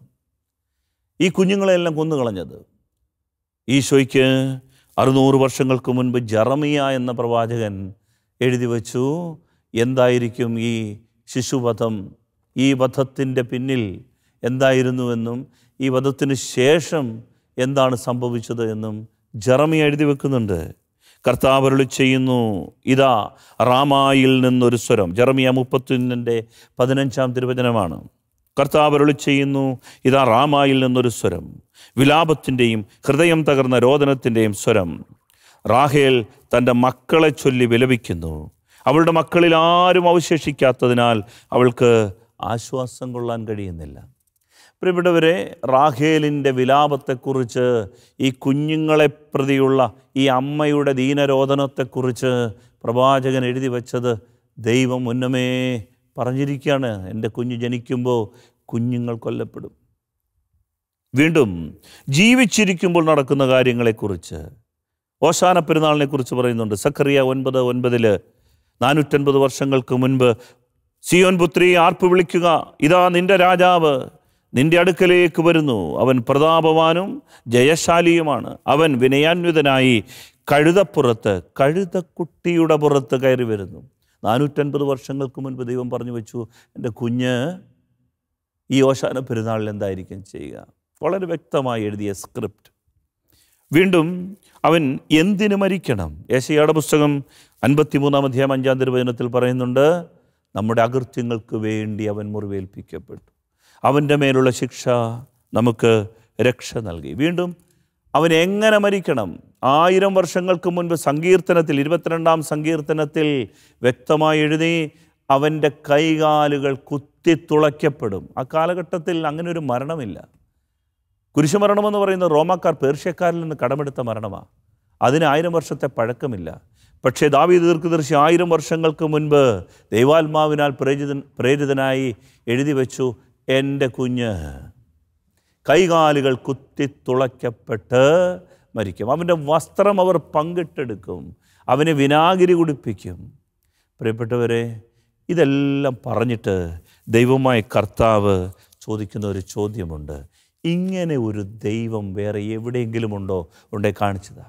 ഈ കുഞ്ഞുങ്ങളെല്ലാം കൊന്നുകളഞ്ഞത് ഈശോയ്ക്ക് അറുന്നൂറ് വർഷങ്ങൾക്ക് മുൻപ് ജറമിയ എന്ന പ്രവാചകൻ എഴുതി വച്ചു എന്തായിരിക്കും ഈ ശിശുവധം ഈ വധത്തിൻ്റെ പിന്നിൽ എന്തായിരുന്നുവെന്നും ഈ വധത്തിന് ശേഷം എന്താണ് സംഭവിച്ചത് എന്നും ജറമിയ എഴുതി വെക്കുന്നുണ്ട് കർത്താവ് അരുളി ചെയ്യുന്നു ഇതാ റാമായിൽ നിന്നൊരു സ്വരം ജറമിയ മുപ്പത്തൊന്നിൻ്റെ പതിനഞ്ചാം തിരുവചനമാണ് കർത്താവ് അരുളി ചെയ്യുന്നു ഇതാ റാമായിൽ നിന്നൊരു സ്വരം വിലാപത്തിൻ്റെയും ഹൃദയം തകർന്ന രോദനത്തിൻ്റെയും സ്വരം റാഹേൽ തൻ്റെ മക്കളെ ചൊല്ലി വിലപിക്കുന്നു അവളുടെ മക്കളിൽ ആരും അവശേഷിക്കാത്തതിനാൽ അവൾക്ക് ആശ്വാസം കൊള്ളാൻ കഴിയുന്നില്ല പ്രിയപ്പെട്ടവരെ റാഖേലിൻ്റെ വിലാപത്തെക്കുറിച്ച് ഈ കുഞ്ഞുങ്ങളെ പ്രതിയുള്ള ഈ അമ്മയുടെ ദീനരോധനത്തെക്കുറിച്ച് പ്രവാചകൻ എഴുതി വച്ചത് ദൈവം മുന്നമേ പറഞ്ഞിരിക്കുകയാണ് എൻ്റെ കുഞ്ഞ് ജനിക്കുമ്പോൾ കുഞ്ഞുങ്ങൾ കൊല്ലപ്പെടും വീണ്ടും ജീവിച്ചിരിക്കുമ്പോൾ നടക്കുന്ന കാര്യങ്ങളെക്കുറിച്ച് ഓശാന പെരുന്നാളിനെക്കുറിച്ച് പറയുന്നുണ്ട് സക്കറിയ ഒൻപത് ഒൻപതിൽ നാനൂറ്റൻപത് വർഷങ്ങൾക്ക് മുൻപ് സിയോൻ പുത്രി ആർപ്പ് വിളിക്കുക ഇതാ നിന്റെ രാജാവ് നിന്റെ അടുക്കലേക്ക് വരുന്നു അവൻ പ്രതാപവാനും ജയശാലിയുമാണ് അവൻ വിനയാന്വിതനായി കഴുതപ്പുറത്ത് കഴുതക്കുട്ടിയുടെ പുറത്ത് കയറി വരുന്നു നാനൂറ്റൻപത് വർഷങ്ങൾക്ക് മുൻപ് ദൈവം പറഞ്ഞു വെച്ചു എൻ്റെ കുഞ്ഞ് ഈ ഓശാന പെരുന്നാളിൽ എന്തായിരിക്കും ചെയ്യുക വളരെ വ്യക്തമായി എഴുതിയ സ്ക്രിപ്റ്റ് വീണ്ടും അവൻ എന്തിനു മരിക്കണം ഏശയുടെ പുസ്തകം അൻപത്തിമൂന്നാം അധ്യായം അഞ്ചാം തിരുവചനത്തിൽ പറയുന്നുണ്ട് നമ്മുടെ അകൃത്യങ്ങൾക്ക് വേണ്ടി അവൻ മുറിവേൽപ്പിക്കപ്പെട്ടു അവൻ്റെ മേലുള്ള ശിക്ഷ നമുക്ക് രക്ഷ നൽകി വീണ്ടും അവൻ എങ്ങനെ മരിക്കണം ആയിരം വർഷങ്ങൾക്ക് മുൻപ് സങ്കീർത്തനത്തിൽ ഇരുപത്തിരണ്ടാം സങ്കീർത്തനത്തിൽ വ്യക്തമായി എഴുതി അവൻ്റെ കൈകാലുകൾ കുത്തിത്തുളയ്ക്കപ്പെടും ആ കാലഘട്ടത്തിൽ അങ്ങനെ ഒരു മരണമില്ല കുരിശുമരണമെന്ന് പറയുന്നത് റോമാക്കാർ പേർഷ്യക്കാരിൽ നിന്ന് കടമെടുത്ത മരണമാണ് അതിന് ആയിരം വർഷത്തെ പഴക്കമില്ല പക്ഷേ ദാവീദ് ദീർഘദർശി ആയിരം വർഷങ്ങൾക്ക് മുൻപ് ദൈവാത്മാവിനാൽ പ്രേരിതൻ പ്രേരിതനായി എഴുതി വെച്ചു എൻ്റെ കുഞ്ഞ് കൈകാലുകൾ കുത്തിത്തുളയ്ക്കപ്പെട്ട് മരിക്കും അവൻ്റെ വസ്ത്രം അവർ പങ്കിട്ടെടുക്കും അവനെ വിനാഗിരി കുടിപ്പിക്കും പ്രിയപ്പെട്ടവരെ ഇതെല്ലാം പറഞ്ഞിട്ട് ദൈവമായ കർത്താവ് ചോദിക്കുന്ന ഒരു ചോദ്യമുണ്ട് ഇങ്ങനെ ഒരു ദൈവം വേറെ എവിടെയെങ്കിലും ഉണ്ടോ ഉണ്ടേ കാണിച്ചതാ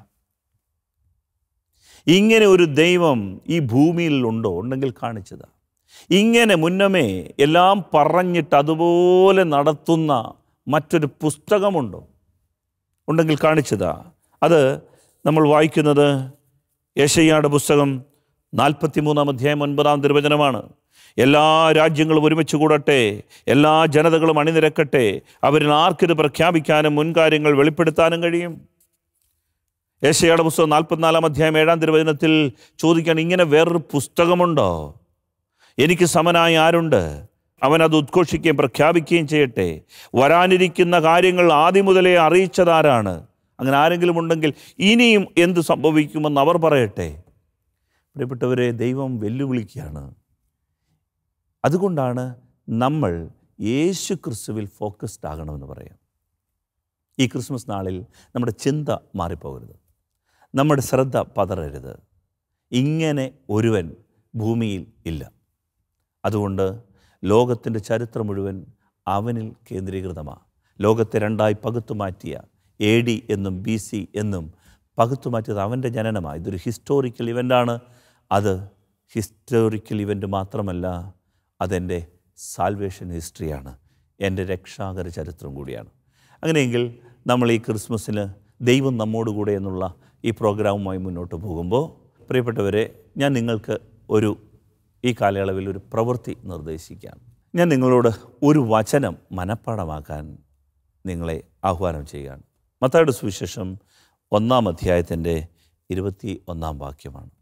ഇങ്ങനെ ഒരു ദൈവം ഈ ഭൂമിയിൽ ഉണ്ടോ ഉണ്ടെങ്കിൽ കാണിച്ചതാ ഇങ്ങനെ മുന്നമേ എല്ലാം പറഞ്ഞിട്ട് അതുപോലെ നടത്തുന്ന മറ്റൊരു പുസ്തകമുണ്ടോ ഉണ്ടെങ്കിൽ കാണിച്ചതാ അത് നമ്മൾ വായിക്കുന്നത് യേശയ്യായുടെ പുസ്തകം നാൽപ്പത്തിമൂന്നാം അധ്യായം ഒൻപതാം തിരുവചനമാണ് എല്ലാ രാജ്യങ്ങളും ഒരുമിച്ച് കൂടട്ടെ എല്ലാ ജനതകളും അണിനിരക്കട്ടെ അവരിൽ ആർക്കിത് പ്രഖ്യാപിക്കാനും മുൻകാര്യങ്ങൾ വെളിപ്പെടുത്താനും കഴിയും ഏശയുടെ പുസ്തകം നാൽപ്പത്തിനാലാം അധ്യായം ഏഴാം തിരുവചനത്തിൽ ചോദിക്കാൻ ഇങ്ങനെ വേറൊരു പുസ്തകമുണ്ടോ എനിക്ക് സമനായി ആരുണ്ട് അവൻ അത് ഉദ്ഘോഷിക്കുകയും പ്രഖ്യാപിക്കുകയും ചെയ്യട്ടെ വരാനിരിക്കുന്ന കാര്യങ്ങൾ ആദ്യം മുതലേ അറിയിച്ചതാരാണ് അങ്ങനെ ആരെങ്കിലും ഉണ്ടെങ്കിൽ ഇനിയും എന്ത് സംഭവിക്കുമെന്ന് അവർ പറയട്ടെ പ്രിയപ്പെട്ടവരെ ദൈവം വെല്ലുവിളിക്കുകയാണ് അതുകൊണ്ടാണ് നമ്മൾ യേശു ക്രിസ്തുവിൽ ഫോക്കസ്ഡ് ആകണമെന്ന് പറയാം ഈ ക്രിസ്മസ് നാളിൽ നമ്മുടെ ചിന്ത മാറിപ്പോകരുത് നമ്മുടെ ശ്രദ്ധ പതറരുത് ഇങ്ങനെ ഒരുവൻ ഭൂമിയിൽ ഇല്ല അതുകൊണ്ട് ലോകത്തിൻ്റെ ചരിത്രം മുഴുവൻ അവനിൽ കേന്ദ്രീകൃതമാണ് ലോകത്തെ രണ്ടായി പകുത്തു മാറ്റിയ എ ഡി എന്നും ബി സി എന്നും പകുത്തു മാറ്റിയത് അവൻ്റെ ജനനമാണ് ഇതൊരു ഹിസ്റ്റോറിക്കൽ ഇവൻ്റാണ് അത് ഹിസ്റ്റോറിക്കൽ ഇവൻ്റ് മാത്രമല്ല അതെൻ്റെ സാൽവേഷൻ ഹിസ്റ്ററിയാണ് എൻ്റെ രക്ഷാകര ചരിത്രം കൂടിയാണ് അങ്ങനെയെങ്കിൽ നമ്മൾ ഈ ക്രിസ്മസിന് ദൈവം നമ്മോടുകൂടെ എന്നുള്ള ഈ പ്രോഗ്രാമുമായി മുന്നോട്ട് പോകുമ്പോൾ പ്രിയപ്പെട്ടവരെ ഞാൻ നിങ്ങൾക്ക് ഒരു ഈ കാലയളവിൽ ഒരു പ്രവൃത്തി നിർദ്ദേശിക്കാം ഞാൻ നിങ്ങളോട് ഒരു വചനം മനഃപ്പാടമാക്കാൻ നിങ്ങളെ ആഹ്വാനം ചെയ്യുകയാണ് മത്തായുടെ സുവിശേഷം ഒന്നാം അധ്യായത്തിൻ്റെ ഇരുപത്തി ഒന്നാം വാക്യമാണ്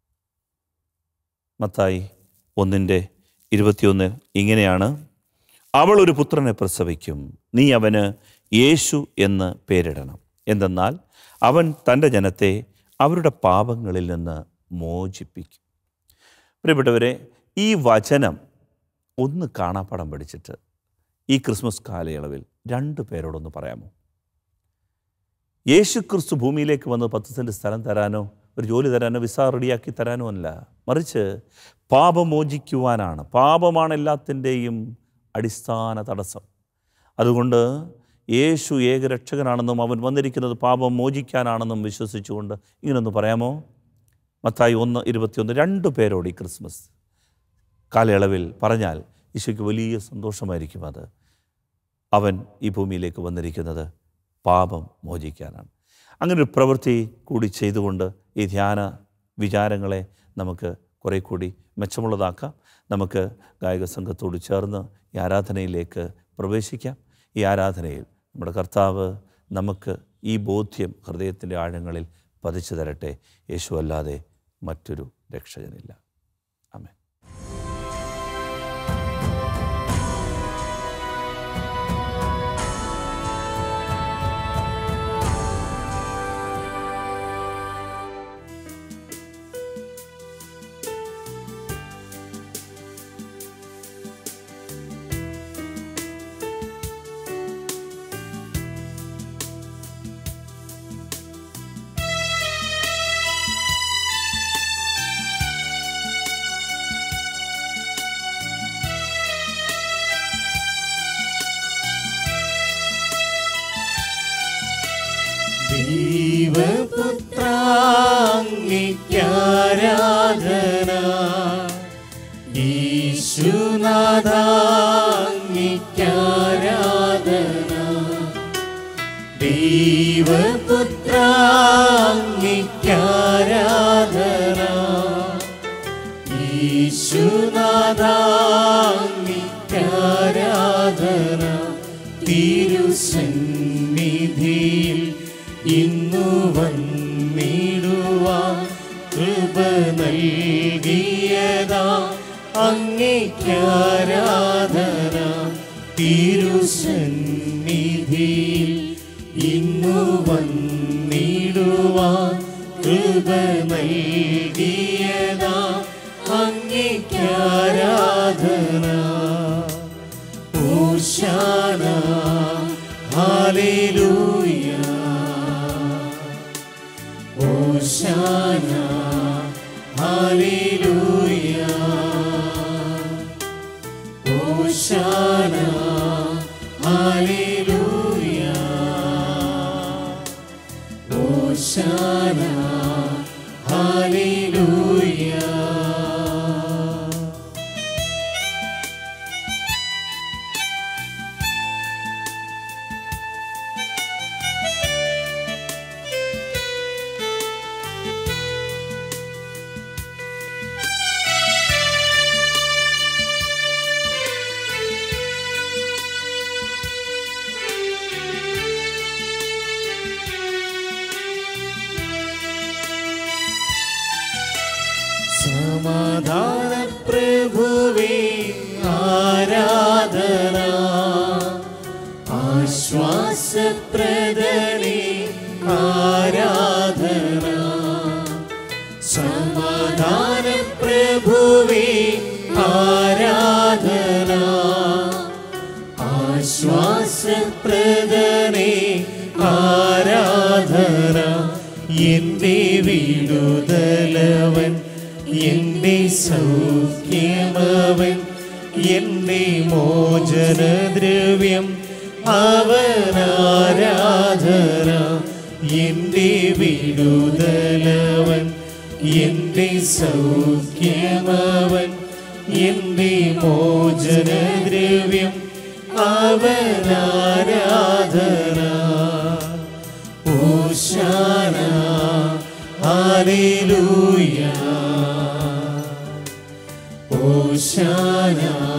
മത്തായി ഒന്നിൻ്റെ ഇരുപത്തിയൊന്ന് ഇങ്ങനെയാണ് അവൾ ഒരു പുത്രനെ പ്രസവിക്കും നീ അവന് യേശു എന്ന് പേരിടണം എന്തെന്നാൽ അവൻ തൻ്റെ ജനത്തെ അവരുടെ പാപങ്ങളിൽ നിന്ന് മോചിപ്പിക്കും പ്രിയപ്പെട്ടവരെ ഈ വചനം ഒന്ന് കാണാപ്പാടം പഠിച്ചിട്ട് ഈ ക്രിസ്മസ് കാലയളവിൽ രണ്ട് പേരോടൊന്ന് പറയാമോ യേശു ക്രിസ്തു ഭൂമിയിലേക്ക് വന്ന് പത്ത് സെൻറ്റ് സ്ഥലം തരാനോ ഒരു ജോലി തരാനോ വിസ റെഡിയാക്കി തരാനോ അല്ല മറിച്ച് പാപമോചിക്കുവാനാണ് പാപമാണ് എല്ലാത്തിൻ്റെയും അടിസ്ഥാന തടസ്സം അതുകൊണ്ട് യേശു ഏകരക്ഷകനാണെന്നും അവൻ വന്നിരിക്കുന്നത് പാപം മോചിക്കാനാണെന്നും വിശ്വസിച്ചുകൊണ്ട് ഇങ്ങനൊന്ന് പറയാമോ മത്തായി ഒന്ന് ഇരുപത്തിയൊന്ന് രണ്ട് പേരോട് ഈ ക്രിസ്മസ് കാലയളവിൽ പറഞ്ഞാൽ ഈശോയ്ക്ക് വലിയ സന്തോഷമായിരിക്കും അത് അവൻ ഈ ഭൂമിയിലേക്ക് വന്നിരിക്കുന്നത് പാപം മോചിക്കാനാണ് അങ്ങനെ ഒരു പ്രവൃത്തി കൂടി ചെയ്തുകൊണ്ട് ഈ ധ്യാന വിചാരങ്ങളെ നമുക്ക് കുറേ കൂടി മെച്ചമുള്ളതാക്കാം നമുക്ക് ഗായക സംഘത്തോട് ചേർന്ന് ഈ ആരാധനയിലേക്ക് പ്രവേശിക്കാം ഈ ആരാധനയിൽ നമ്മുടെ കർത്താവ് നമുക്ക് ഈ ബോധ്യം ഹൃദയത്തിൻ്റെ ആഴങ്ങളിൽ പതിച്ചു തരട്ടെ യേശു അല്ലാതെ മറ്റൊരു രക്ഷകനില്ല ആമേൻ ദൈവപുത്രാംഗിക്കാരാധന ഈശുനാഥാംഗിക്കാരാധന ദൈവപുത്രാംഗിക്കാരാധന ഈശുനാഥാംഗിക്കാരാധന തിരുസന്നിധിയിൽ ഇന്നു വന്നിടുവാൻ കൃപ നൽകിയതാ അങ്ങേക്കാരാധന തിരുസന്നിധിയിൽ ഇന്നു വന്നിടുവാൻ കൃപ നൽകിയതാ അങ്ങേക്കാരാധന ഓശാന ഹാലേലൂയ ഓശാന ഹാലേലൂയ ഓശാന ഹാലേലൂയ ഓശാന ഹാലേലൂയ സമാധാന പ്രഭുവേ ആരാധന ആശ്വാസപ്രദനേ ആരാധന സമാധാന പ്രഭുവേ ആരാധന ആശ്വാസപ്രദനേ ആരാധന എന്റെ വിടുതലവൻ എന്റെ സൗഖ്യമവൻ എന്റെ മോചനദ്രവ്യം അവനാരാധന എന്റെ വിടുതലവൻ എന്റെ സൗഖ്യമവൻ എന്റെ മോചനദ്രവ്യം അവനാരാധന ഓശാന ഹാലേലൂയ ഓശാന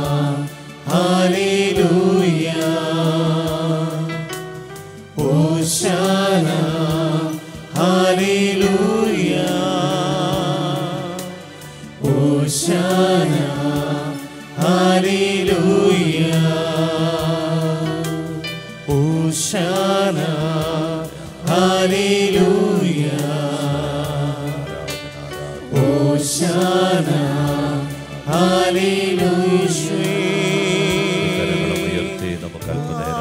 ഹാലേലൂയ ഓശാന ഹാലേലൂയ ഓശാന ഹാലേലൂയ ഓശാന ഹാലേലൂയ ഓശാന ഹാലേലൂയ കരങ്ങളും ഉയർത്തി നമുക്ക് അല്പനേരം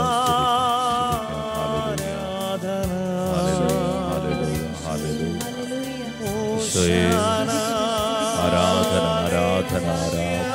സ്തുതിക്കാം. ഹല്ലേലൂയ, ഹല്ലേലൂയ, ഹല്ലേലൂയ. ഈശോയെ, ആരാധന ആരാധന ആരാധന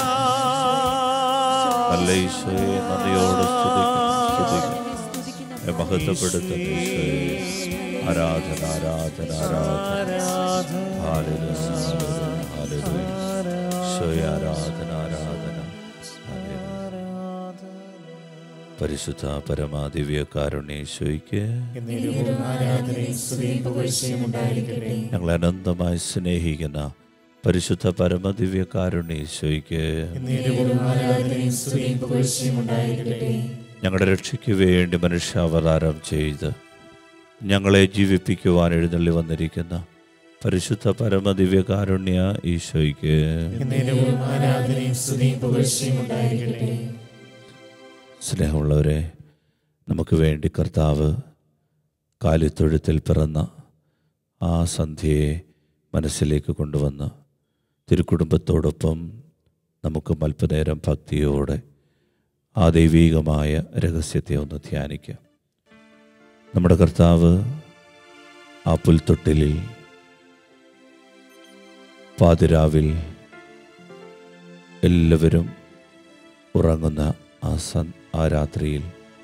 നല്ല ഈശോയെ നന്ദിയോട് സ്തുതിക്കും സ്തുതിക്കും മഹത്വപ്പെടുത്തുന്ന ഈശോയെ ആരാധന ആരാധന ആരാധന ഹല്ലേലൂയ, ഹല്ലേലൂയ, ഹല്ലേലൂയ. ഈശോയെ ആരാധന ആരാധന ഹല്ലേലൂയ. പരിശുദ്ധ പരമാദിവ്യ കാരുണ്യേശോയ്ക്ക് ഞങ്ങളെ അനന്തമായി സ്നേഹിക്കുന്ന പരിശുദ്ധ പരമദിവ്യ കാരുണ്യേശോയ്ക്ക് ഞങ്ങളുടെ രക്ഷയ്ക്ക് വേണ്ടി മനുഷ്യാവതാരം ചെയ്ത് ഞങ്ങളെ ജീവിപ്പിക്കുവാൻ എഴുന്നള്ളി വന്നിരിക്കുന്ന പരിശുദ്ധ പരമദിവ്യ കാരുണ്യ ഈശോയ്ക്ക് സ്നേഹമുള്ളവരെ നമുക്ക് വേണ്ടി കർത്താവ് കാലിത്തൊഴുത്തിൽ പിറന്ന ആ സന്ധ്യയെ മനസ്സിലേക്ക് കൊണ്ടുവന്ന് തിരുക്കുടുംബത്തോടൊപ്പം നമുക്ക് അല്പനേരം ഭക്തിയോടെ ആ ദൈവീകമായ രഹസ്യത്തെ ഒന്ന് ധ്യാനിക്കാം നമ്മുടെ കർത്താവ് ആ പുൽത്തൊട്ടിലിൽ പാതിരാവിൽ എല്ലാവരും ഉറങ്ങുന്ന ആ സൻ ആ രാത്രിയിൽ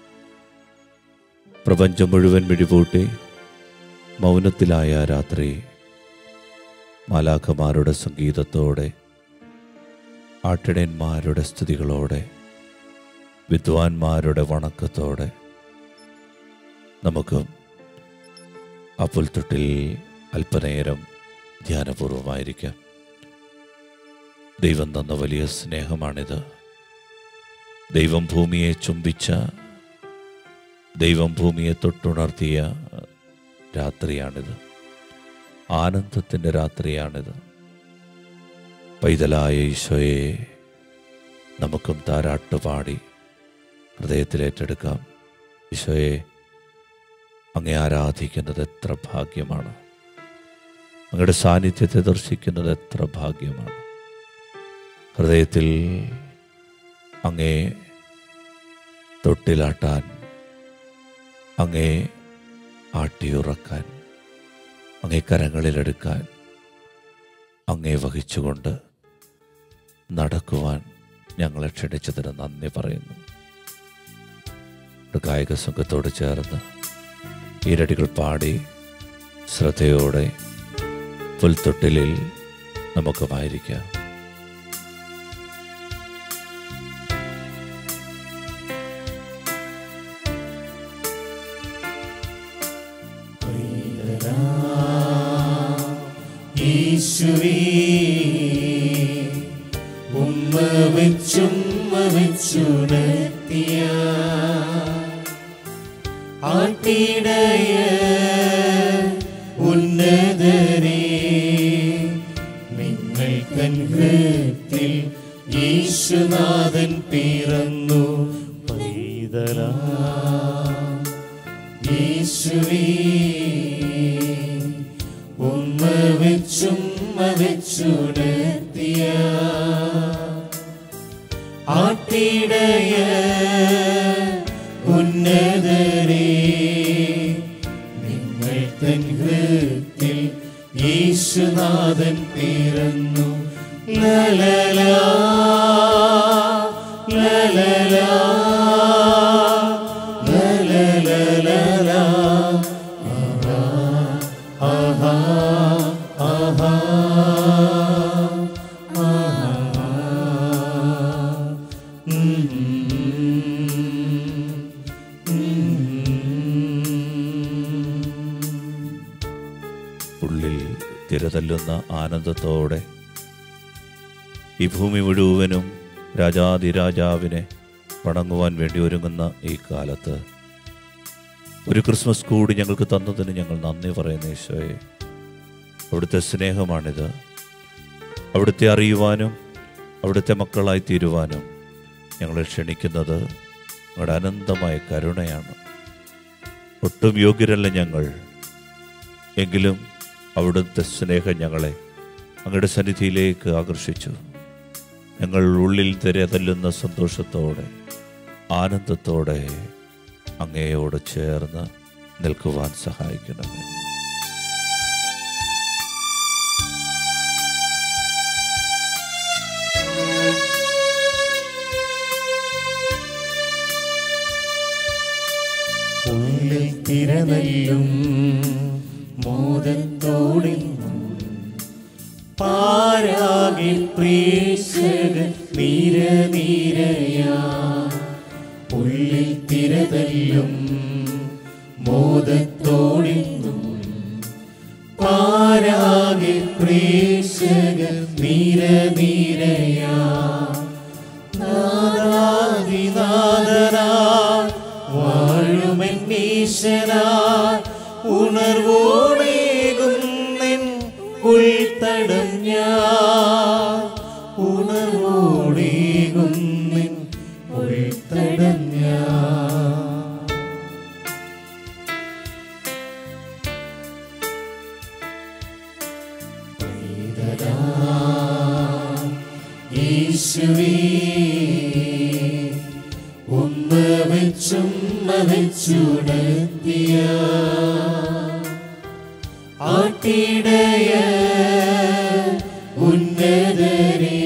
പ്രപഞ്ചം മുഴുവൻ മിഴിപൂട്ടി മൗനത്തിലായ ആ രാത്രി മാലാഖമാരുടെ സംഗീതത്തോടെ ആട്ടിടയന്മാരുടെ സ്തുതികളോടെ വിദ്വാൻമാരുടെ വണക്കത്തോടെ നമുക്ക് ആ പുൽത്തൊട്ടിൽ അല്പനേരം ധ്യാനപൂർവമായിരിക്കാം ദൈവം തന്ന വലിയ സ്നേഹമാണിത് ദൈവം ഭൂമിയെ ചുംബിച്ച ദൈവം ഭൂമിയെ തൊട്ടുണർത്തിയ രാത്രിയാണിത് ആനന്ദത്തിൻ്റെ രാത്രിയാണിത് പൈതലായ ഈശോയെ നമുക്കും താരാട്ട് പാടി ഹൃദയത്തിലേറ്റെടുക്കാം ഈശോയെ അങ്ങേ ആരാധിക്കുന്നത് എത്ര ഭാഗ്യമാണ് അങ്ങയുടെ സാന്നിധ്യത്തെ ദർശിക്കുന്നത് എത്ര ഭാഗ്യമാണ് ഹൃദയത്തിൽ അങ്ങേ തൊട്ടിലാട്ടാൻ അങ്ങേ ആട്ടിയുറക്കാൻ അങ്ങേ കരങ്ങളിലെടുക്കാൻ അങ്ങേ വഹിച്ചുകൊണ്ട് നടക്കുവാൻ ഞങ്ങളെ ക്ഷണിച്ചതിന് നന്ദി പറയുന്നു ഒരു ഗായക സംഘത്തോട് ചേർന്ന് ഈരടികൾ പാടി ശ്രദ്ധയോടെ പുൽത്തൊട്ടിലിൽ നമുക്കുമായിരിക്കാം ഈശ്വരീ ഉമ്മ വെച്ചുമ്മ വെച്ചുണർത്തിയ ആട്ടിടയ ഉന്നതരേ നിങ്ങൾ കൻഹൃത്തിൽ യേശുനാഥൻ പിറന്നു പൈതലാ ഈശ്വരീ ഉമ്മ വെച്ചുമ്മ വെച്ചുണർത്തിയ ആട്ടിടയ ഉന്നതരേ നിങ്ങൾ തൻ ഹൃത്തിൽ യേശുനാഥൻ പിറന്നു ലലലാ ലലലാ ലലലലലാ ആഹാ ആഹാ ഉള്ളിൽ തിരതല്ലുന്ന ആനന്ദത്തോടെ ഈ ഭൂമി മുഴുവനും രാജാതിരാജാവിനെ വണങ്ങുവാൻ വേണ്ടി ഒരുങ്ങുന്ന ഈ കാലത്ത് ഒരു ക്രിസ്മസ് കൂടി ഞങ്ങൾക്ക് തന്നതിന് ഞങ്ങൾ നന്ദി പറയുന്നു ഈശോയെ അവിടുത്തെ സ്നേഹമാണിത് അവിടുത്തെ അറിയുവാനും അവിടുത്തെ മക്കളായി തീരുവാനും ഞങ്ങളെ ക്ഷണിക്കുന്നത് നിങ്ങളുടെ അനന്തമായ കരുണയാണ് ഒട്ടും യോഗ്യരല്ല ഞങ്ങൾ എങ്കിലും അവിടുത്തെ സ്നേഹം ഞങ്ങളെ അങ്ങയുടെ സന്നിധിയിലേക്ക് ആകർഷിച്ചു ഞങ്ങൾ ഉള്ളിൽ തിരതല്ലുന്ന സന്തോഷത്തോടെ ആനന്ദത്തോടെ അങ്ങയോട് ചേർന്ന് നിൽക്കുവാൻ സഹായിക്കണമേ ഉള്ളിൽ തിരനല്ലും മോദത്തോടെന്നും പാരാകി പ്രേക്ഷക നീര നീരയാ ഉള്ളിൽ തിരതല്ലും മോദത്തോടെന്നും പാരാകി പ്രേക്ഷക നീര നീരയാ നാദാതിനാദനാ വാഴുമെന്നീശനാ ഉണർവോടേകും നിൻ ഉൾത്തടം ഞാൻ ഉണർവോടേകും നിൻ ഉൾത്തടം ഞാൻ യേശുവേ ഉമ്മ വെച്ചുമ്മ വെച്ചുണർത്തിയ ആട്ടിടയ ഉന്നതരേ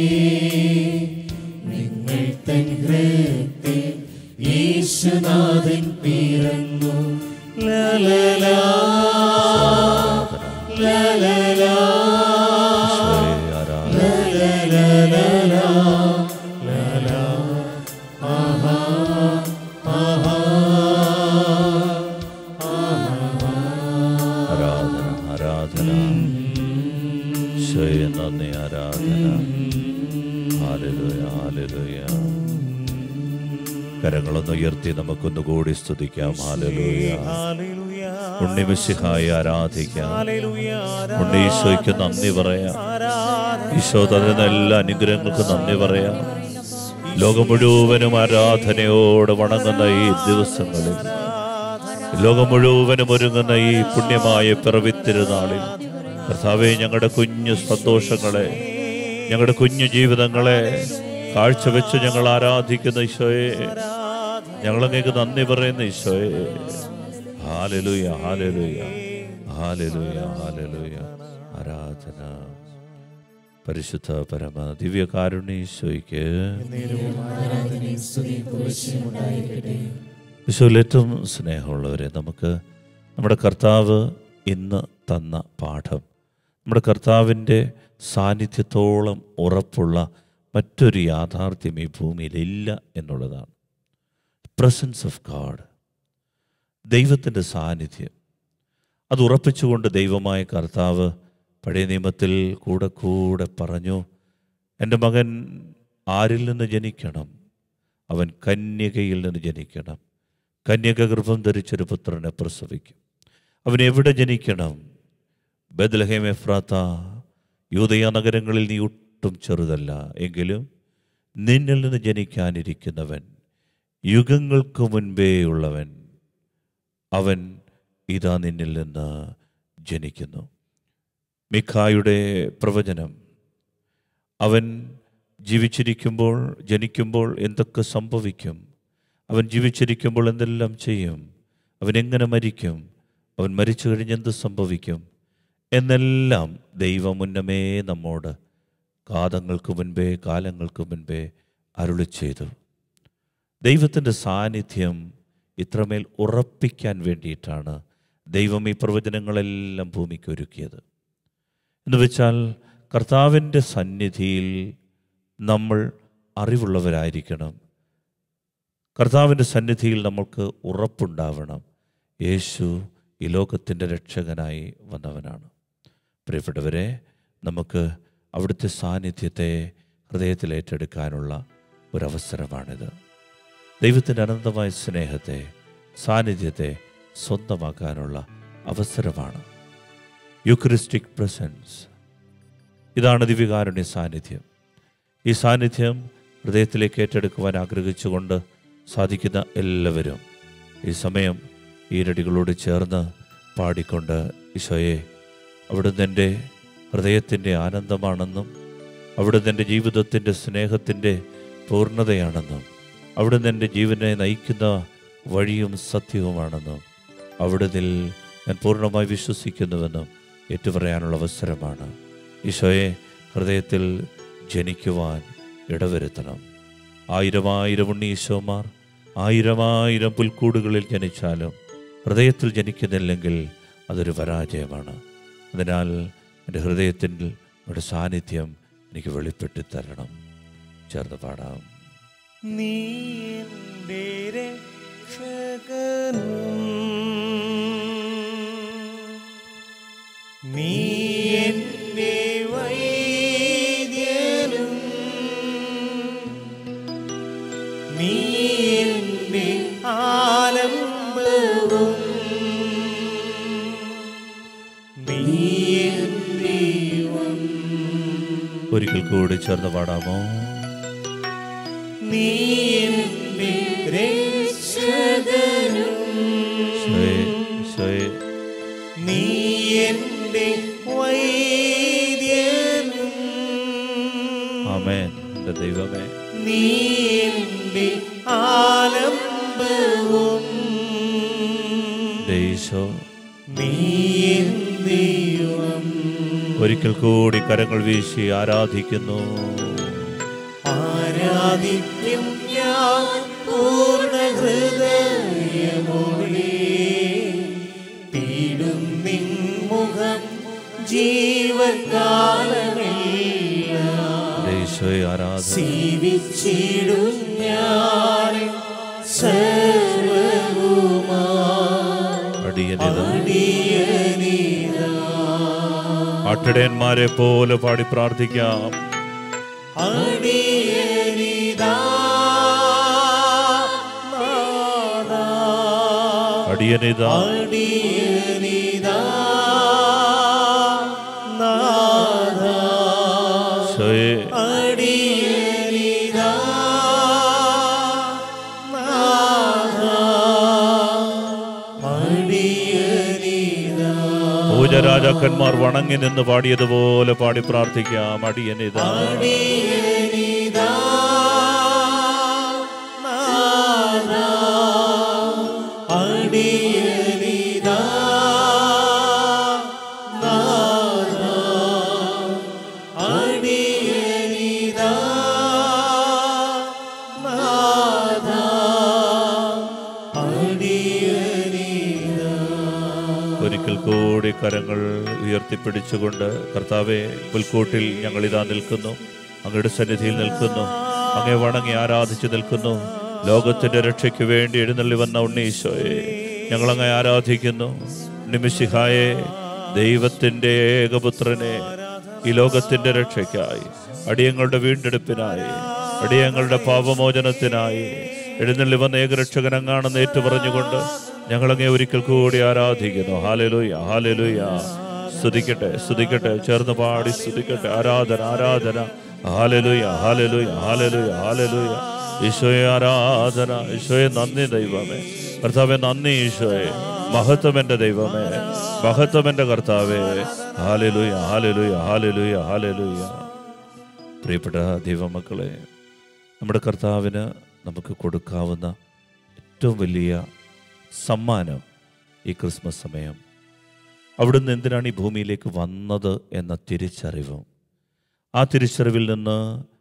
നിങ്ങൾ തൻ ഹൃത്തിൽ യേശുനാഥൻ പിറന്നു ലലലാ ലലലാ ഈശോയെ ആരാധന ആരാധന ആരാധന ഈശോയെ നന്ദി ആരാധന ഹാലലുയ ഹാലലുയ കരങ്ങളൊന്ന് ഉയർത്തി നമുക്കൊന്ന് കൂടി സ്തുതിക്കാം ഹാലലുയ ഉണ്ണിമിശിഹായി ആരാധിക്കാം ഉണ്ണി ഈശോയ്ക്ക് നന്ദി പറയാം ഈശോ തരുന്ന എല്ലാ അനുഗ്രഹങ്ങൾക്കും നന്ദി പറയാം ലോകം മുഴുവനും ആരാധനയോടെ വണങ്ങുന്ന ഈ ദിവസങ്ങളിൽ ലോകം മുഴുവനും ഒരുങ്ങുന്ന ഈ പുണ്യമായ പിറവിത്തിരുനാളിൽ കർത്താവെ ഞങ്ങളുടെ കുഞ്ഞു സന്തോഷങ്ങളെ ഞങ്ങളുടെ കുഞ്ഞു ജീവിതങ്ങളെ കാഴ്ചവെച്ച് ഞങ്ങൾ ആരാധിക്കുന്ന ഈശോയെ ഞങ്ങളങ്ങേക്ക് നന്ദി പറയുന്ന ഈശോയെ ഹാലലുയ ഹാലലുയ ഹാലലുയ ഹാലലുയ ആരാധന പരിശുദ്ധ പരമ ദിവ്യകാരുണ്യ ഈശോയ്ക്ക് ഈശോയിൽ ഏറ്റവും സ്നേഹമുള്ളവരെ നമുക്ക് നമ്മുടെ കർത്താവ് ഇന്ന് തന്ന പാഠം നമ്മുടെ കർത്താവിൻ്റെ സാന്നിധ്യത്തോളം ഉറപ്പുള്ള മറ്റൊരു യാഥാർത്ഥ്യം ഈ ഭൂമിയിലില്ല എന്നുള്ളതാണ് പ്രസൻസ് ഓഫ് ഗാഡ് ദൈവത്തിൻ്റെ സാന്നിധ്യം അത് ഉറപ്പിച്ചുകൊണ്ട് ദൈവമായ കർത്താവ് പഴയ നിയമത്തിൽ കൂടെ കൂടെ പറഞ്ഞു എൻ്റെ മകൻ ആരിൽ നിന്ന് ജനിക്കണം അവൻ കന്യകയിൽ നിന്ന് ജനിക്കണം കന്യക ഗർഭം ധരിച്ചൊരു പുത്രനെ പ്രസവിക്കും അവൻ എവിടെ ജനിക്കണം ബദ്ലഹേം എഫ്രാത്ത യൂതയ നഗരങ്ങളിൽ നീ ഒട്ടും ചെറുതല്ല എങ്കിലും നിന്നിൽ നിന്ന് ജനിക്കാനിരിക്കുന്നവൻ യുഗങ്ങൾക്ക് മുൻപേ ഉള്ളവൻ അവൻ ഇതാ നിന്നിൽ നിന്ന് ജനിക്കുന്നു മിഖായുടെ പ്രവചനം അവൻ ജീവിച്ചിരിക്കുമ്പോൾ ജനിക്കുമ്പോൾ എന്തൊക്കെ സംഭവിക്കും അവൻ ജീവിച്ചിരിക്കുമ്പോൾ എന്തെല്ലാം ചെയ്യും അവൻ എങ്ങനെ മരിക്കും അവൻ മരിച്ചു കഴിഞ്ഞ് എന്ത് സംഭവിക്കും എന്നെല്ലാം ദൈവം മുന്നമേ നമ്മോട് കാതങ്ങൾക്ക് മുൻപേ കാലങ്ങൾക്ക് മുൻപേ അരുളി ചെയ്തു ദൈവത്തിൻ്റെ സാന്നിധ്യം ഇത്രമേൽ ഉറപ്പിക്കാൻ വേണ്ടിയിട്ടാണ് ദൈവം ഈ പ്രവചനങ്ങളെല്ലാം ഭൂമിക്ക് ഒരുക്കിയത് എന്ന് വെച്ചാൽ കർത്താവിൻ്റെ സന്നിധിയിൽ നമ്മൾ അറിവുള്ളവരായിരിക്കണം കർത്താവിൻ്റെ സന്നിധിയിൽ നമ്മൾക്ക് ഉറപ്പുണ്ടാവണം യേശു ഈ ലോകത്തിൻ്റെ രക്ഷകനായി വന്നവനാണ് പ്രിയപ്പെട്ടവരെ നമുക്ക് അവിടുത്തെ സാന്നിധ്യത്തെ ഹൃദയത്തിൽ ഏറ്റെടുക്കാനുള്ള ഒരവസരമാണിത് ദൈവത്തിൻ്റെ അനന്തമായ സ്നേഹത്തെ സാന്നിധ്യത്തെ സ്വന്തമാക്കാനുള്ള അവസരമാണ് യുക്രിസ്റ്റിക് പ്രസൻസ് ഇതാണ് ദിവ്യകാരുണ്യ സാന്നിധ്യം ഈ സാന്നിധ്യം ഹൃദയത്തിലേക്ക് ഏറ്റെടുക്കുവാൻ ആഗ്രഹിച്ചുകൊണ്ട് സാധിക്കുന്ന എല്ലാവരും ഈ സമയം ഈരടികളോട് ചേർന്ന് പാടിക്കൊണ്ട് ഈശോയെ അവിടുന്ന് എൻ്റെ ഹൃദയത്തിൻ്റെ ആനന്ദമാണെന്നും അവിടുന്ന് എൻ്റെ ജീവിതത്തിൻ്റെ സ്നേഹത്തിൻ്റെ പൂർണ്ണതയാണെന്നും അവിടുന്ന് എൻ്റെ ജീവനെ നയിക്കുന്ന വഴിയും സത്യവുമാണെന്നും അവിടുന്ന് ഞാൻ പൂർണ്ണമായി വിശ്വസിക്കുന്നുവെന്നും ഏറ്റുപറയാനുള്ള അവസരമാണ് ഈശോയെ ഹൃദയത്തിൽ ജനിക്കുവാൻ ഇടവരുത്തണം ആയിരമായിരം ഉണ്ണീശോമാർ ആയിരമായിരം പുൽക്കൂടുകളിൽ ജനിച്ചാലും ഹൃദയത്തിൽ ജനിക്കുന്നില്ലെങ്കിൽ അതൊരു പരാജയമാണ് അതിനാൽ എൻ്റെ ഹൃദയത്തിൽ ഒരു സാന്നിധ്യം എനിക്ക് വെളിപ്പെട്ട് തരണം ചേർന്ന് പാടാം നീ എൻ്റെ രക്ഷകനും നീ എൻ്റെ വൈദ്യനും നീ എൻ്റെ ആലംബവും നീ എൻ്റെ ദൈവം ഒരിക്കൽ കൂടി ചേർന്ന് പാടാമോ നീ എൻ്റെ രക്ഷകനും ഈശോയെ, ഈശോയെ, നീ എൻ്റെ വൈദ്യനും ആമേൻ എൻ്റെ ദൈവമേ നീ എൻ്റെ ആലംബവും എൻ്റെ ഈശോ നീ എൻ ദൈവം ഒരിക്കൽ കൂടി കരങ്ങൾ വീശി ആരാധിക്കുന്നു ആരാധിക്കും ഞാൻ പൂർണ്ണ ഹൃദയമോടെ പീടും നിൻമുഖം ജീവകാലമെല്ലാം എൻ്റെ ഈശോയെ ആരാധന സേവിച്ചിടും ഞാൻ സർവവുമാ അടിയനിത അടിയനിതാ അട്ടിടയന്മാരെ പോലെ പാടി പ്രാർത്ഥിക്കാം അടിയനിതാ നാഥാ. അടിയനിത അടിയനിതാ നാഥാ. ഈശോയെ അടിയനിതാ നാഥാ. അടിയനിതാ പൂജരാജാക്കന്മാർ വണങ്ങി നിന്ന് പാടിയതുപോലെ പാടി പ്രാർത്ഥിക്കാം അടിയനിത അടിയനിതാ നാഥാ. അടിയനിതാ നാഥാ. അടിയനിതാ നാഥാ. അടിയനിതാ ഒരിക്കൽ കൂടി കരങ്ങൾ ഉയർത്തിപ്പിടിച്ചുകൊണ്ട് കർത്താവെ പുൽക്കൂട്ടിൽ ഞങ്ങൾ ഇതാ നിൽക്കുന്നു അങ്ങയുടെ സന്നിധിയിൽ നിൽക്കുന്നു അങ്ങേ വണങ്ങി ആരാധിച്ചു നിൽക്കുന്നു ലോകത്തിന്റെ രക്ഷയ്ക്ക് വേണ്ടി എഴുന്നള്ളി വന്ന ഉണ്ണീശോയെ ഞങ്ങൾ അങ്ങേ ആരാധിക്കുന്നു നിമിഷിഹായെ ദൈവത്തിന്റെ ഏകപുത്രനെ ഈ ലോകത്തിന്റെ രക്ഷയ്ക്കായി അടിയങ്ങളുടെ വീണ്ടെടുപ്പിനായി അടിയങ്ങളുടെ പാപമോചനത്തിനായി എഴുന്നള്ളി വന്ന ഏകരക്ഷകൻ അങ്ങാണെന്ന് ഏറ്റുപറഞ്ഞുകൊണ്ട് ഞങ്ങളങ്ങെ ഒരിക്കൽ കൂടി ആരാധിക്കുന്നു ഹാലലുയ ഹാലലുയ സ്തുതിക്കട്ടെ സ്തുതിക്കട്ടെ ചേർന്ന് പാടി സ്തുതിക്കട്ടെ ആരാധന ആരാധന ഹാലലുയ ഹാലലുയ ഹാലലുയ ഹാലലുയ ഈശോയെ ആരാധന ഈശോയെ നന്ദി ദൈവമേ കർത്താവെ നന്ദി ഈശോയെ മഹത്വം എൻ്റെ ദൈവമേ മഹത്വം എൻ്റെ കർത്താവേ ഹാലലുയ ഹാലലുയ ഹാലലുയ ഹാലലുയ പ്രിയപ്പെട്ട ദൈവമക്കളെ നമ്മുടെ കർത്താവിന് നമുക്ക് കൊടുക്കാവുന്ന ഏറ്റവും വലിയ സമ്മാനം ഈ ക്രിസ്മസ് സമയം അവിടുന്ന് എന്തിനാണ് ഈ ഭൂമിയിലേക്ക് വന്നത് എന്ന തിരിച്ചറിവും ആ തിരിച്ചറിവിൽ നിന്ന്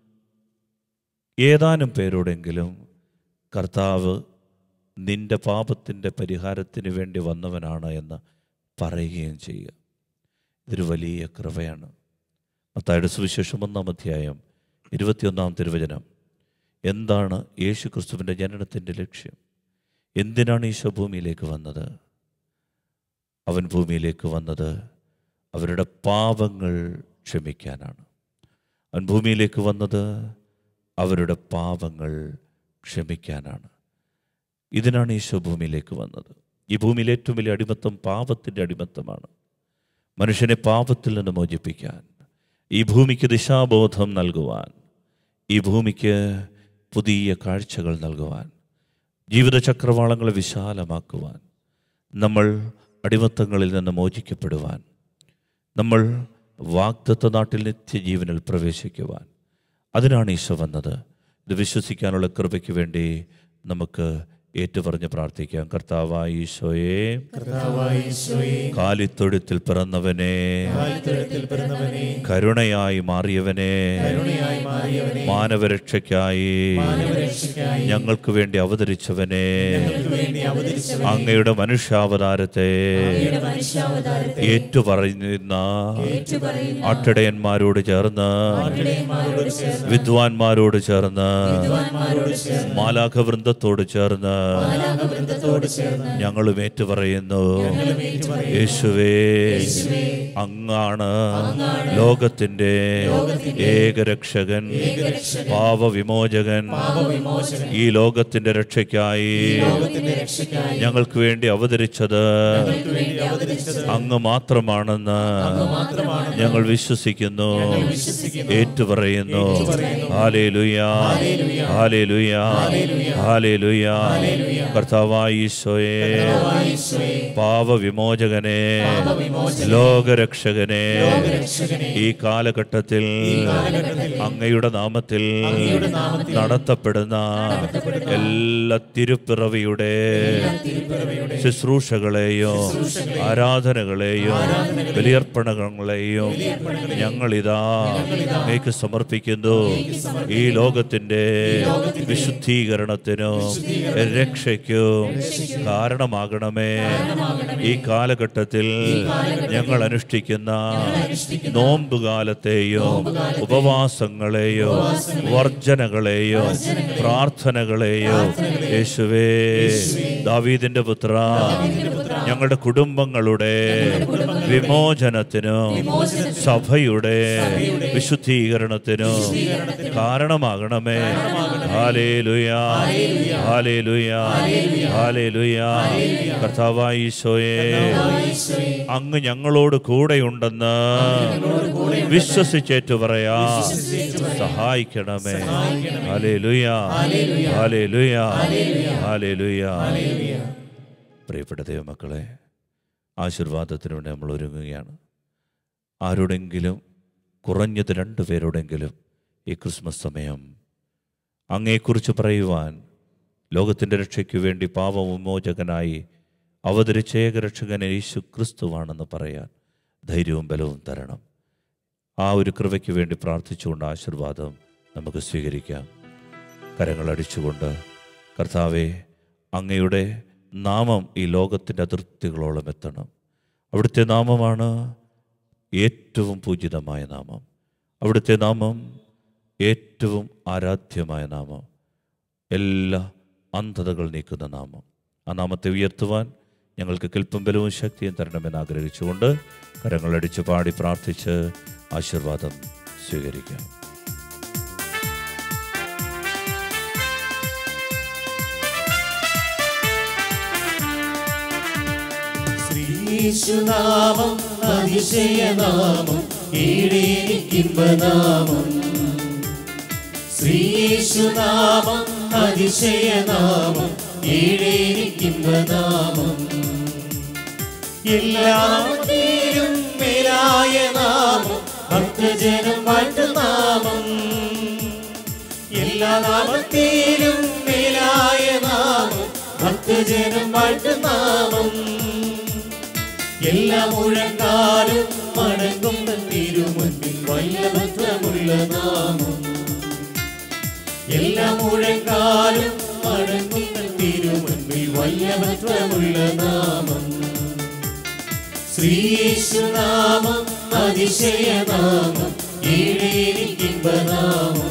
ഏതാനും പേരോടെങ്കിലും കർത്താവ് നിന്റെ പാപത്തിൻ്റെ പരിഹാരത്തിന് വേണ്ടി വന്നവനാണ് എന്ന് പറയുകയും ചെയ്യുക ഇതൊരു വലിയ കൃപയാണ് മത്തായുടെ സുവിശേഷം ഒന്നാം അധ്യായം ഇരുപത്തിയൊന്നാം തിരുവചനം എന്താണ് യേശു ക്രിസ്തുവിൻ്റെ ജനനത്തിൻ്റെ ലക്ഷ്യം എന്തിനാണ് ഈശോ ഭൂമിയിലേക്ക് വന്നത് അവൻ ഭൂമിയിലേക്ക് വന്നത് അവരുടെ പാപങ്ങൾ ക്ഷമിക്കാനാണ് അവൻ ഭൂമിയിലേക്ക് വന്നത് അവരുടെ പാപങ്ങൾ ക്ഷമിക്കാനാണ് ഇതിനാണ് ഈശോ ഭൂമിയിലേക്ക് വന്നത് ഈ ഭൂമിയിലെ ഏറ്റവും വലിയ അടിമത്തം പാപത്തിൻ്റെ അടിമത്തമാണ് മനുഷ്യനെ പാപത്തിൽ നിന്ന് മോചിപ്പിക്കാൻ ഈ ഭൂമിക്ക് ദിശാബോധം നൽകുവാൻ ഈ ഭൂമിക്ക് പുതിയ കാഴ്ചകൾ നൽകുവാൻ ജീവിത ചക്രവാളങ്ങളെ വിശാലമാക്കുവാൻ നമ്മൾ അടിമത്തങ്ങളിൽ നിന്ന് മോചിക്കപ്പെടുവാൻ നമ്മൾ വാഗ്ദത്ത നാട്ടിൽ നിത്യജീവനിൽ പ്രവേശിക്കുവാൻ അതിനാണ് ഈശോ വന്നത് ഇത് വിശ്വസിക്കാനുള്ള കൃപയ്ക്ക് വേണ്ടി നമുക്ക് ഏറ്റുപറഞ്ഞ് പ്രാർത്ഥിക്കാം കർത്താവായ ഈശോയെ കർത്താവായ ഈശോയെ കാലിത്തൊഴുത്തിൽ പിറന്നവനെ കാൽത്തൊഴുത്തിൽ പിറന്നവനെ കരുണയായി മാറിയവനെ കരുണയായി മാറിയവനെ മാനവരക്ഷയ്ക്കായി മാനവരക്ഷയ്ക്കായി ഞങ്ങൾക്ക് വേണ്ടി അവതരിച്ചവനെ ഞങ്ങൾക്ക് വേണ്ടി അവതരിച്ചവനെ അങ്ങയുടെ മനുഷ്യാവതാരത്തെ അങ്ങയുടെ മനുഷ്യാവതാരത്തെ ഏറ്റുപറയുന്ന ഏറ്റുപറയുന്ന അട്ടിടയന്മാരോട് ചേർന്ന് ഇടയന്മാരോട് ചേർന്ന് വിദ്വാൻമാരോട് ചേർന്ന് വിദ്വാൻമാരോട് ചേർന്ന് മാലാഖവൃന്ദത്തോട് ചേർന്ന് മാലാഖവൃന്ദത്തോട് ചേർന്ന് ഞങ്ങളും ഏറ്റുപറയുന്നു ഞങ്ങളും ഏറ്റുപറയുന്നു. യേശുവേ അങ്ങാണ് ലോകത്തിന്റെ ഏകരക്ഷകൻ പാപവിമോചകൻ പാപവിമോചകൻ ഈ ലോകത്തിന്റെ രക്ഷയ്ക്കായി ലോകത്തിന്റെ രക്ഷയ്ക്കായി ഞങ്ങൾക്ക് വേണ്ടി അവതരിച്ചത് ഞങ്ങൾക്ക് വേണ്ടി അവതരിച്ചത് അങ്ങ് മാത്രമാണെന്ന് മാത്രമാണ് ഞങ്ങൾ വിശ്വസിക്കുന്നു വിശ്വസിക്കുന്നു. ഏറ്റുപറയുന്നു ഹാലേലുയാ ഹാലേലുയാ ഹാലേലുയാ കർത്താവായ ഈശോയെ ഈശോയെ പാപവിമോചകനെ പാപവിമോചകനെ, ലോകരക്ഷകനെ രക്ഷകനെ ഈ കാലഘട്ടത്തിൽ അങ്ങയുടെ നാമത്തിൽ നാമത്തിൽ നടത്തപ്പെടുന്ന എല്ലാ തിരുപ്പിറവിയുടെ ശുശ്രൂഷകളെയോ ആരാധനകളെയോ ബലിയർപ്പണങ്ങളെയോ ഞങ്ങളിതാ അങ്ങേക്ക് സമർപ്പിക്കുന്നു ഈ ലോകത്തിന്റെ വിശുദ്ധീകരണത്തിനോ രക്ഷയ്ക്കോ കാരണമാകണമേ ഈ കാലഘട്ടത്തിൽ ഞങ്ങൾ അനുഷ്ഠിക്കുന്ന നോമ്പുകാലത്തെയോ ഉപവാസങ്ങളെയോ വർജനകളെയോ പ്രാർത്ഥനകളെയോ യേശുവേ ദാവീദിന്റെ പുത്ര ഞങ്ങളുടെ കുടുംബങ്ങളുടെ വിമോചനത്തിനോ സഭയുടെ വിശുദ്ധീകരണത്തിനോ കാരണമാകണമേ ഹാലേലുയാ ഹാലേലുയാ ഹാലേലുയാ കർത്താവായ ഈശോയെ അങ്ങ് ഞങ്ങളോട് കൂടെയുണ്ടെന്ന് വിശ്വസിച്ചേറ്റു പറയാ സഹായിക്കണമേ ഹാലേലുയാ ഹാലേലുയാ ഹാലേലുയാ പ്രിയപ്പെട്ട ദൈവമക്കളെ ആശീർവാദത്തിന് വേണ്ടി നമ്മൾ ഒരുങ്ങുകയാണ് ആരോടെങ്കിലും കുറഞ്ഞത് രണ്ടു പേരോടെങ്കിലും ഈ ക്രിസ്മസ് സമയം അങ്ങയെക്കുറിച്ച് പറയുവാൻ ലോകത്തിൻ്റെ രക്ഷയ്ക്ക് വേണ്ടി പാപവിമോചകനായി അവതരിച്ച ഏകരക്ഷകൻ യേശു ക്രിസ്തുവാണെന്ന് പറയാൻ ധൈര്യവും ബലവും തരണം ആ ഒരു കൃപയ്ക്ക് വേണ്ടി പ്രാർത്ഥിച്ചുകൊണ്ട് ആശീർവാദം നമുക്ക് സ്വീകരിക്കാം കരങ്ങളടിച്ചുകൊണ്ട് കർത്താവെ അങ്ങയുടെ നാമം ഈ ലോകത്തിൻ്റെ അതിർത്തികളോളം എത്തണം അവിടുത്തെ നാമമാണ് ഏറ്റവും പൂജിതമായ നാമം അവിടുത്തെ നാമം ഏറ്റവും ആരാധ്യമായ നാമം എല്ലാ അന്ധതകൾ നീക്കുന്ന നാമം ആ നാമത്തെ ഉയർത്തുവാൻ ഞങ്ങൾക്ക് കെൽപ്പും ബലവും ശക്തിയും തരണമെന്ന് ആഗ്രഹിച്ചുകൊണ്ട് കരങ്ങളടിച്ച് പാടി പ്രാർത്ഥിച്ച് ആശീർവാദം സ്വീകരിക്കാം ശ്രീശുനാമം അതിശയനാമം ഈടേനിക്കിമ്പനാമം ശ്രീശുനാമം അതിശയനാമം ഈടേനിക്കിമ്പനാമം എല്ലാത്തിലും മേലായ നാമം ഭക്തജനം വാഴ്ത്തുനാമം എല്ലാ നാമത്തിലും മേലായ നാമം ഭക്തജനം വാഴ്ത്തുനാമം എല്ലാ മുഴങ്കാലും മടങ്ങുന്ന തിരുമുൻപിൽ വല്ലഭത്വമുള്ള നാമം എല്ലാ മുഴങ്കാലും മടങ്ങുന്ന തിരുമുൻപിൽ വല്ലഭത്വമുള്ള നാമം ശ്രീയേശുനാമം അതിശയനാമം ഏഴേനിക്കിമ്പനാമം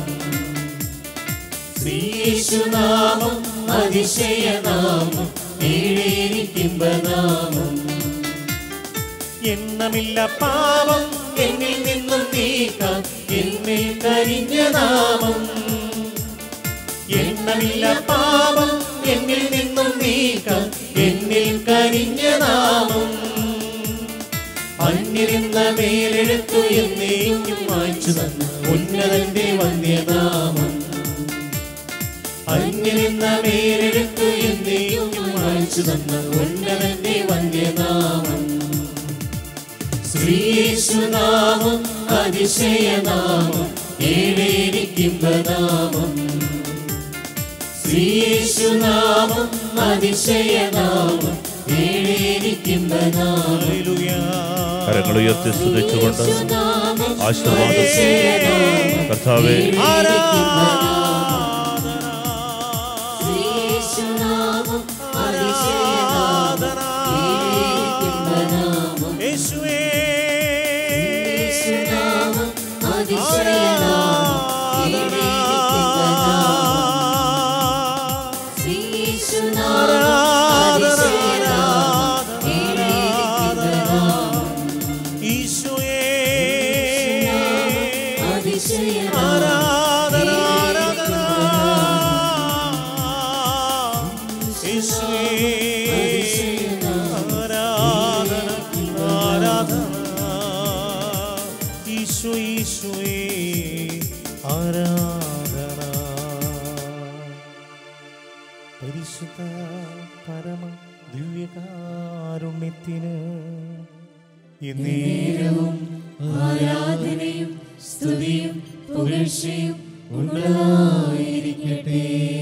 ശ്രീയേശുനാമം അതിശയനാമം ഏഴേനിക്കിമ്പനാമം എണ്ണമില്ല പാപം എന്നിൽ നിന്നും നീക്കാൻ എന്നിൽ കരിഞ്ഞ നാമം എണ്ണമില്ല പാപം എന്നിൽ നിന്നും നീക്കം എന്നിൽ കരിഞ്ഞ നാമം അന്യരെന്ന മേലെഴുത്തു എന്നേക്കും മായ്ച്ചു തന്ന ഉന്നതന്റെ വന്യനാമം അന്യരെന്ന മേലെഴുത്തു എന്നേക്കും മായ്ച്ചു തന്ന ഉന്നതന്റെ വന്യനാമം ശ്രീയേശുനാമം അതിശയനാമം ഏഴേരിക്കിമ്പനാമം ശ്രീയേശുനാമം അതിശയനാമം ഏഴേരിക്കിമ്പനാമം കരങ്ങൾ ഉയർത്തി സ്തുതിച്ചുകൊണ്ട് യേശുനാമം ആശീർവാദം അതിശയനാമം കർത്താവെ ശ്രീയേശുനാമം അതിശയനാമം ഏഴേരിക്കിമ്പനാമം യേശുനാമം അതിശയനാമം ഏഴേരിക്കിമ്പനാമം ശ്രീയേശുനാമം അതിശയനാമം ഏഴേരിക്കിമ്പനാമം അതിശയനാമം ഈശോ ഈശോയെ ആരാധന പരിശുദ്ധ പരമ ദിവ്യകാരുണ്യത്തിന് എന്നേരവും ആരാധനയും സ്തുതിയും പുകഴ്ചയും ഉണ്ടായിരിക്കട്ടെ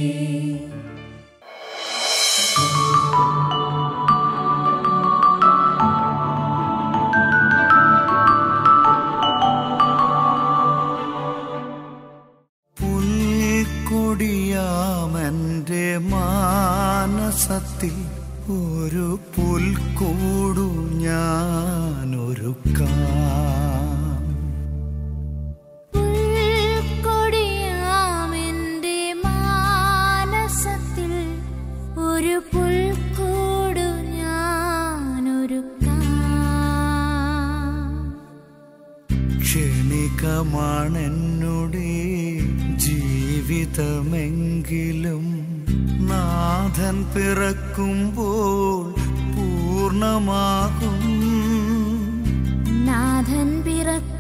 പുൽക്കൊടിയാമന്റെ മാനസത്തിൽ ഒരു പുൽക്കൂടു ഞാനൊരുക്കാം പുൽക്കൊടിയാമെന്റെ മാനസത്തിൽ ഒരു പുൽക്കൂടു ഞാനൊരുക്കാം ക്ഷണികമാണെന്നുടെ ജീവിതമെങ്കിലും നാഥൻ പിറക്കുമ്പോൾ പൂർണ്ണമാകും നാഥൻ പിറക്കും